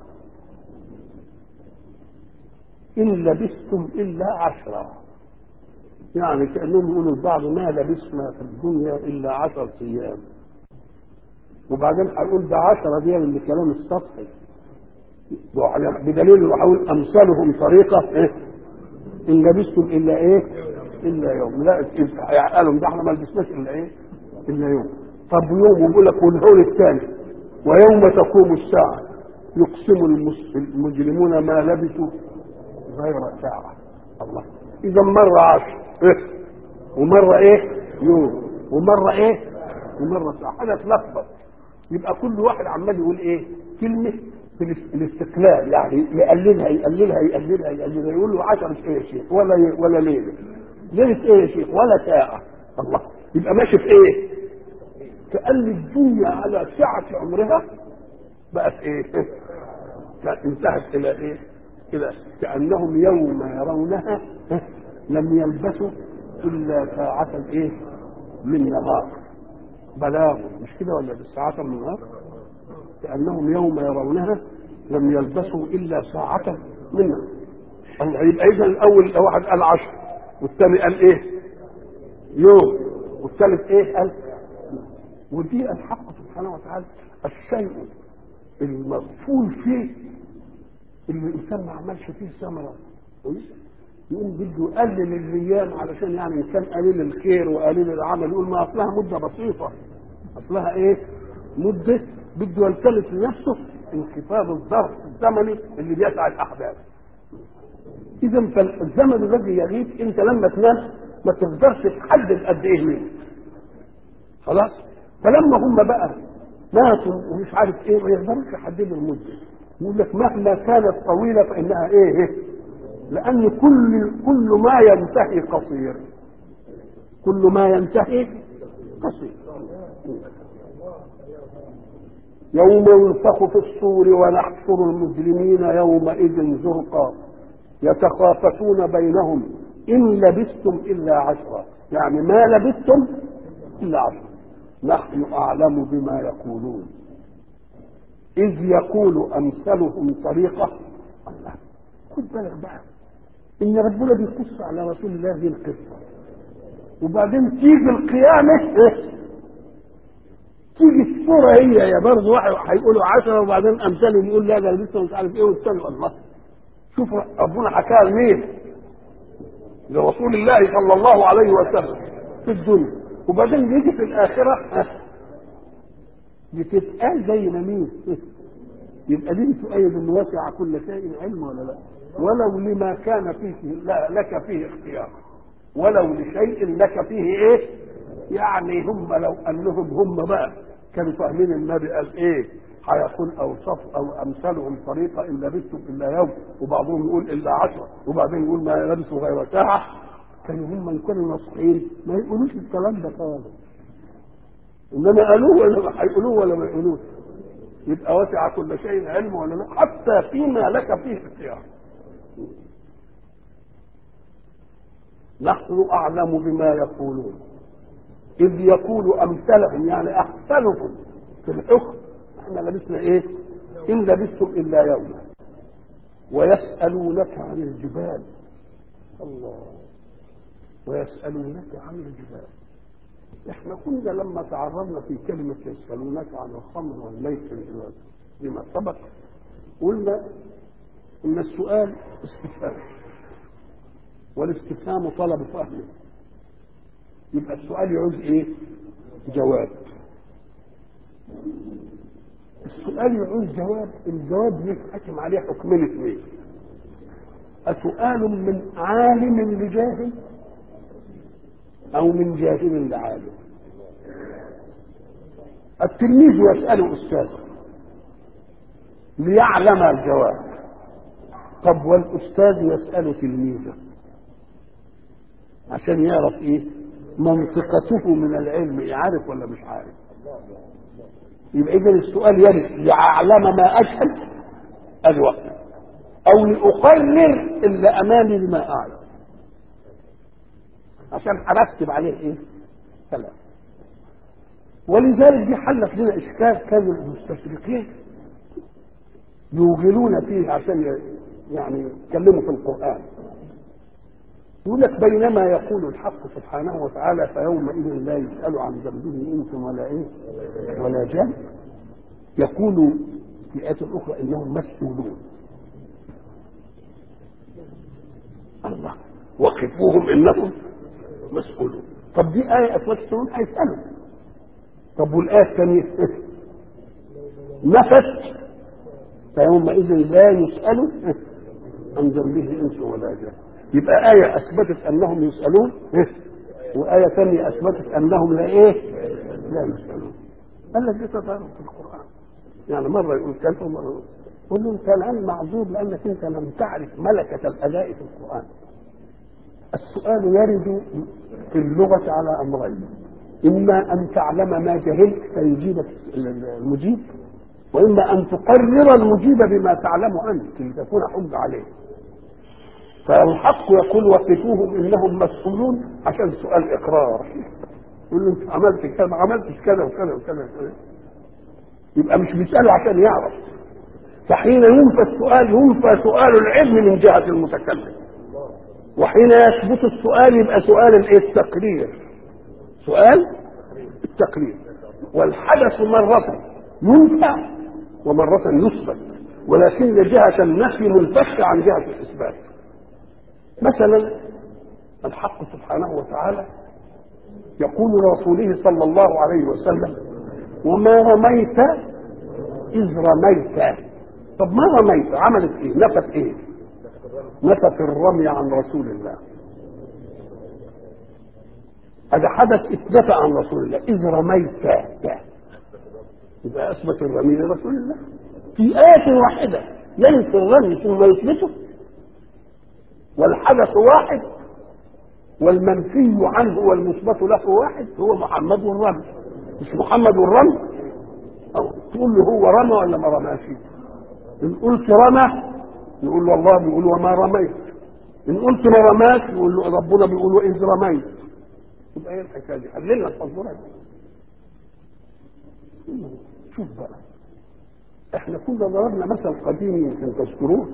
A: ان لبثتم الا عشرا يعني كانهم يقولوا البعض ما لبثنا في الدنيا الا عشر ايام وبعدين هيقول ده عشرة دي من الكلام السطحي بدليل انه هقول امثالهم طريقه ايه ان لبثتم الا ايه الا يوم لا قالوا ده احنا ما لبسناش الا ايه الا يوم طب يوم ويقول لك والهول الثاني ويوم تقوم الساعه يقسم المجرمون ما لبثوا غير ساعه الله اذا مره عشر إيه؟ ومره ايه يوم ومره ايه ومره ساعه حاجه تلخبط يبقى كل واحد عمال يقول ايه كلمه في الاستقلال يعني يقللها يقللها يقللها يقللها يقول له 10 ايه يا شيخ ولا ولا ليله ليله ايه يا شيخ ولا ساعه الله يبقى ماشي في ايه كأن الدنيا على سعة عمرها بقت ايه انتهت الى ايه الى كأنهم يوم يرونها لم يلبسوا الا ساعة ايه من نهار بلاغ مش كده ولا ساعة من نهار كأنهم يوم يرونها لم يلبسوا الا ساعة من نهار الله يبقى اذا الاول واحد قال عشر والثاني قال ايه يوم والثالث ايه قال ودي الحق سبحانه وتعالى الشيء المغفول فيه اللي الانسان ما عملش فيه ثمره يقوم بده يقلل الايام علشان يعني ان كان قليل الخير وقليل العمل يقول ما اصلها مده بسيطه اصلها ايه؟ مده بده يلتمس لنفسه انخفاض الظرف الزمني اللي بيسعى الاحداث. اذا فالزمن الذي يغيب انت لما تنام ما تقدرش تحدد قد ايه منه. خلاص؟ فلما هم بقى ماتوا ومش عارف ايه ما يقدروش يحددوا المده. يقول لك مهما كانت طويله فانها ايه؟ لأن كل كل ما ينتهي قصير كل ما ينتهي قصير يوم ينفخ في الصور ونحشر المجرمين يومئذ زرقا يتخافتون بينهم إن لبثتم إلا عشرا يعني ما لبثتم إلا عشرا نحن أعلم بما يقولون إذ يقول أمثلهم طريقة الله خد بالك بقى ان ربنا بيقص على رسول الله هذه القصه وبعدين تيجي القيامه إيه؟ تيجي الصوره هي يا برضه واحد هيقولوا عشرة وبعدين امثالهم يقول لا ده لسه مش عارف ايه والثاني الله شوف ربنا حكاها لمين؟ لرسول الله صلى الله عليه وسلم في الدنيا وبعدين يجي في الاخره بتتقال زي ما مين؟ يبقى دي تؤيد ان وسع كل شيء علم ولا لا؟ ولو لما كان فيه لا لك فيه اختيار ولو لشيء لك فيه ايه يعني هم لو انهم هم بقى كانوا فاهمين النبي قال ايه هيكون اوصاف او امثالهم طريقه ان لبثتم الا يوم وبعضهم يقول الا عشره وبعدين يقول ما لبثوا غير ساعه كانوا هم يكونوا ناصحين ما يقولوش الكلام ده خالص انما قالوه ولا هيقولوه ولا ما يقولوش يبقى وسع كل شيء علم ولا لا حتى فيما لك فيه اختيار نحن أعلم بما يقولون إذ يقول أمثلهم يعني أحسنكم في الحكم احنا لبسنا إيه؟ إن لبثتم إلا يوما ويسألونك عن الجبال الله ويسألونك عن الجبال احنا كنا لما تعرضنا في كلمة يسألونك عن الخمر والميسر بما سبق قلنا ان السؤال استفهام والاستفهام طلب فهم يبقى السؤال يعوز ايه جواب السؤال يعوز جواب الجواب يتحكم عليه حكمين اثنين أسؤال من عالم لجاهل أو من جاهل لعالم التلميذ يسأل أستاذه ليعلم الجواب طب والأستاذ يسأل تلميذه عشان يعرف إيه منطقته من العلم يعرف ولا مش عارف يبقى إذا السؤال يرد ليعلم ما أجهل الوقت أو لأقرر اللي أمامي لما أعلم عشان هرتب عليه إيه؟ كلام ولذلك دي حلت لنا إشكال كانوا المستشرقين يوغلون فيه عشان يعني يتكلموا في القرآن يقول لك بينما يقول الحق سبحانه وتعالى فيومئذ لا يسأل عن ذنبه إنس ولا إيه ولا جان يقول في آية أخرى إنهم مسؤولون الله وقفوهم إنهم مسؤولون طب دي آية أتمسؤولون هيسألوا طب والآية الثانية نفت فيومئذ لا يسأل عن ذنبه انس ولا جان يبقى آية أثبتت أنهم يسألون وآية ثانية أثبتت أنهم لا إيه؟ لا يسألون قال لك دي تضارب في القرآن يعني مرة يقول كذا ومرة يقول قل له أنت الآن معذور لأنك أنت لم تعرف ملكة الأداء في القرآن السؤال يرد في اللغة على أمرين إما أن تعلم ما جهلت فيجيبك المجيب وإما أن تقرر المجيب بما تعلم أنت لتكون حجة عليه فالحق يقول وقفوهم انهم مسؤولون عشان سؤال اقرار يقول له انت عملت كذا ما عملتش كذا وكذا وكذا وكذا يبقى مش بيساله عشان يعرف فحين ينفى السؤال ينفى سؤال العلم من جهه المتكلم وحين يثبت السؤال يبقى سؤال الايه التقرير سؤال التقرير والحدث مرة ينفع ومرة يثبت ولكن جهة النفي منفكة عن جهة الإثبات مثلا الحق سبحانه وتعالى يقول لرسوله صلى الله عليه وسلم وما رميت إذ رميت طب ما رميت عملت ايه نفت ايه نفت الرمي عن رسول الله هذا حدث اثبت عن رسول الله اذ رميت يبقى اثبت الرمي لرسول الله في آية واحدة ينفي الرمي ثم يثبته والحدث واحد والمنفي عنه والمثبت له واحد هو محمد والرمي مش محمد والرمي أو تقول له هو رمى ولا ما رماش ان قلت رمى يقول له الله بيقول وما رميت ان قلت ما رماش يقول له ربنا بيقول واذ رميت يبقى ايه الحكايه دي حللنا التصويره دي شوف بقى احنا كنا ضربنا مثل قديم يمكن تذكروه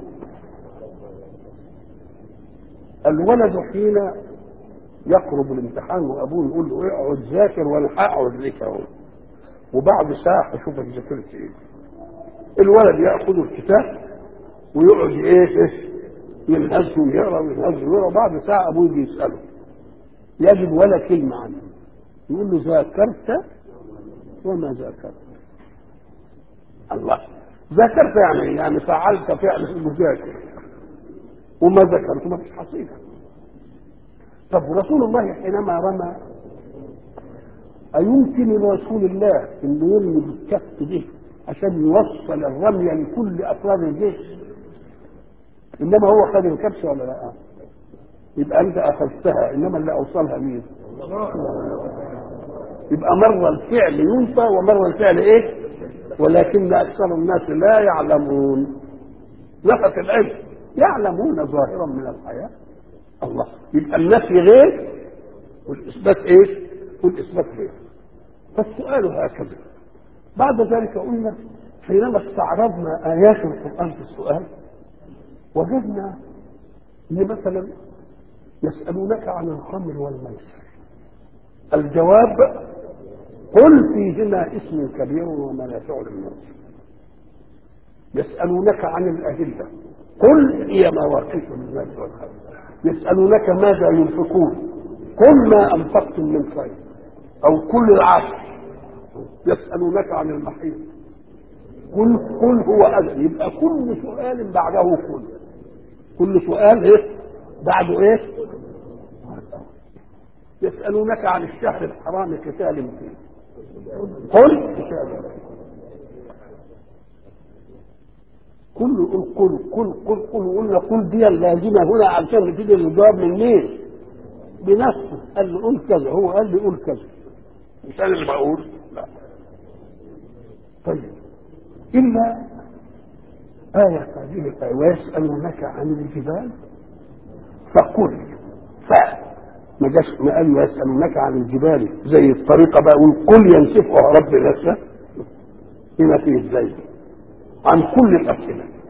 A: الولد حين يقرب الامتحان وابوه يقول له اقعد ذاكر وانا هقعد لك اهو وبعد ساعه هشوفك ذاكرت ايه الولد ياخذ الكتاب ويقعد ايه ينهز ويقرا وينهز ويقرا وبعد ساعه ابوه يجي يساله يجد ولا كلمه عنه يقول له ذاكرت وما ذاكرت الله ذاكرت يعني يعني فعلت فعل المذاكر وما ذكرت ما فيش حصيله طب رسول الله حينما رمى أيمكن لرسول الله انه يرمي بالكف ده عشان يوصل الرمية لكل أفراد الجيش إنما هو خد الكبش ولا لا؟ يبقى أنت أخذتها إنما اللي أوصلها مين؟ يبقى مرة الفعل ينفى ومرة الفعل إيه؟ ولكن أكثر الناس لا يعلمون نفت العلم يعلمون ظاهرا من الحياة الله يبقى النفي غير والإثبات إيه؟ والإثبات غير فالسؤال هكذا بعد ذلك قلنا حينما استعرضنا آيات القرآن في السؤال وجدنا ان مثلا يسألونك عن الخمر والميسر الجواب قل فيهما اسم كبير ومنافع للناس يسألونك عن الأهلة قل هي مواقيت للناس والخير يسألونك ماذا ينفقون قل ما أنفقتم من خير أو كل العصر يسألونك عن المحيط قل قل هو أذى يبقى كل سؤال بعده قل كل سؤال ايه بعده ايه يسألونك عن الشهر الحرام قتال فيه قل قتال كل قل قل قل قل قل قلنا قل دي اللازمة هنا عشان تيجي الجواب من مين؟ بنفسه قال له قل كذا هو قال لي قل كذا مش انا اللي بقول لا طيب إلا آية هذه الآية ويسألونك عن الجبال فقل ف ما جاش ما قال يسألونك عن الجبال زي الطريقة بقى يقول قل ينسفها رب نفسه هنا فيه ازاي عن كل الأسئلة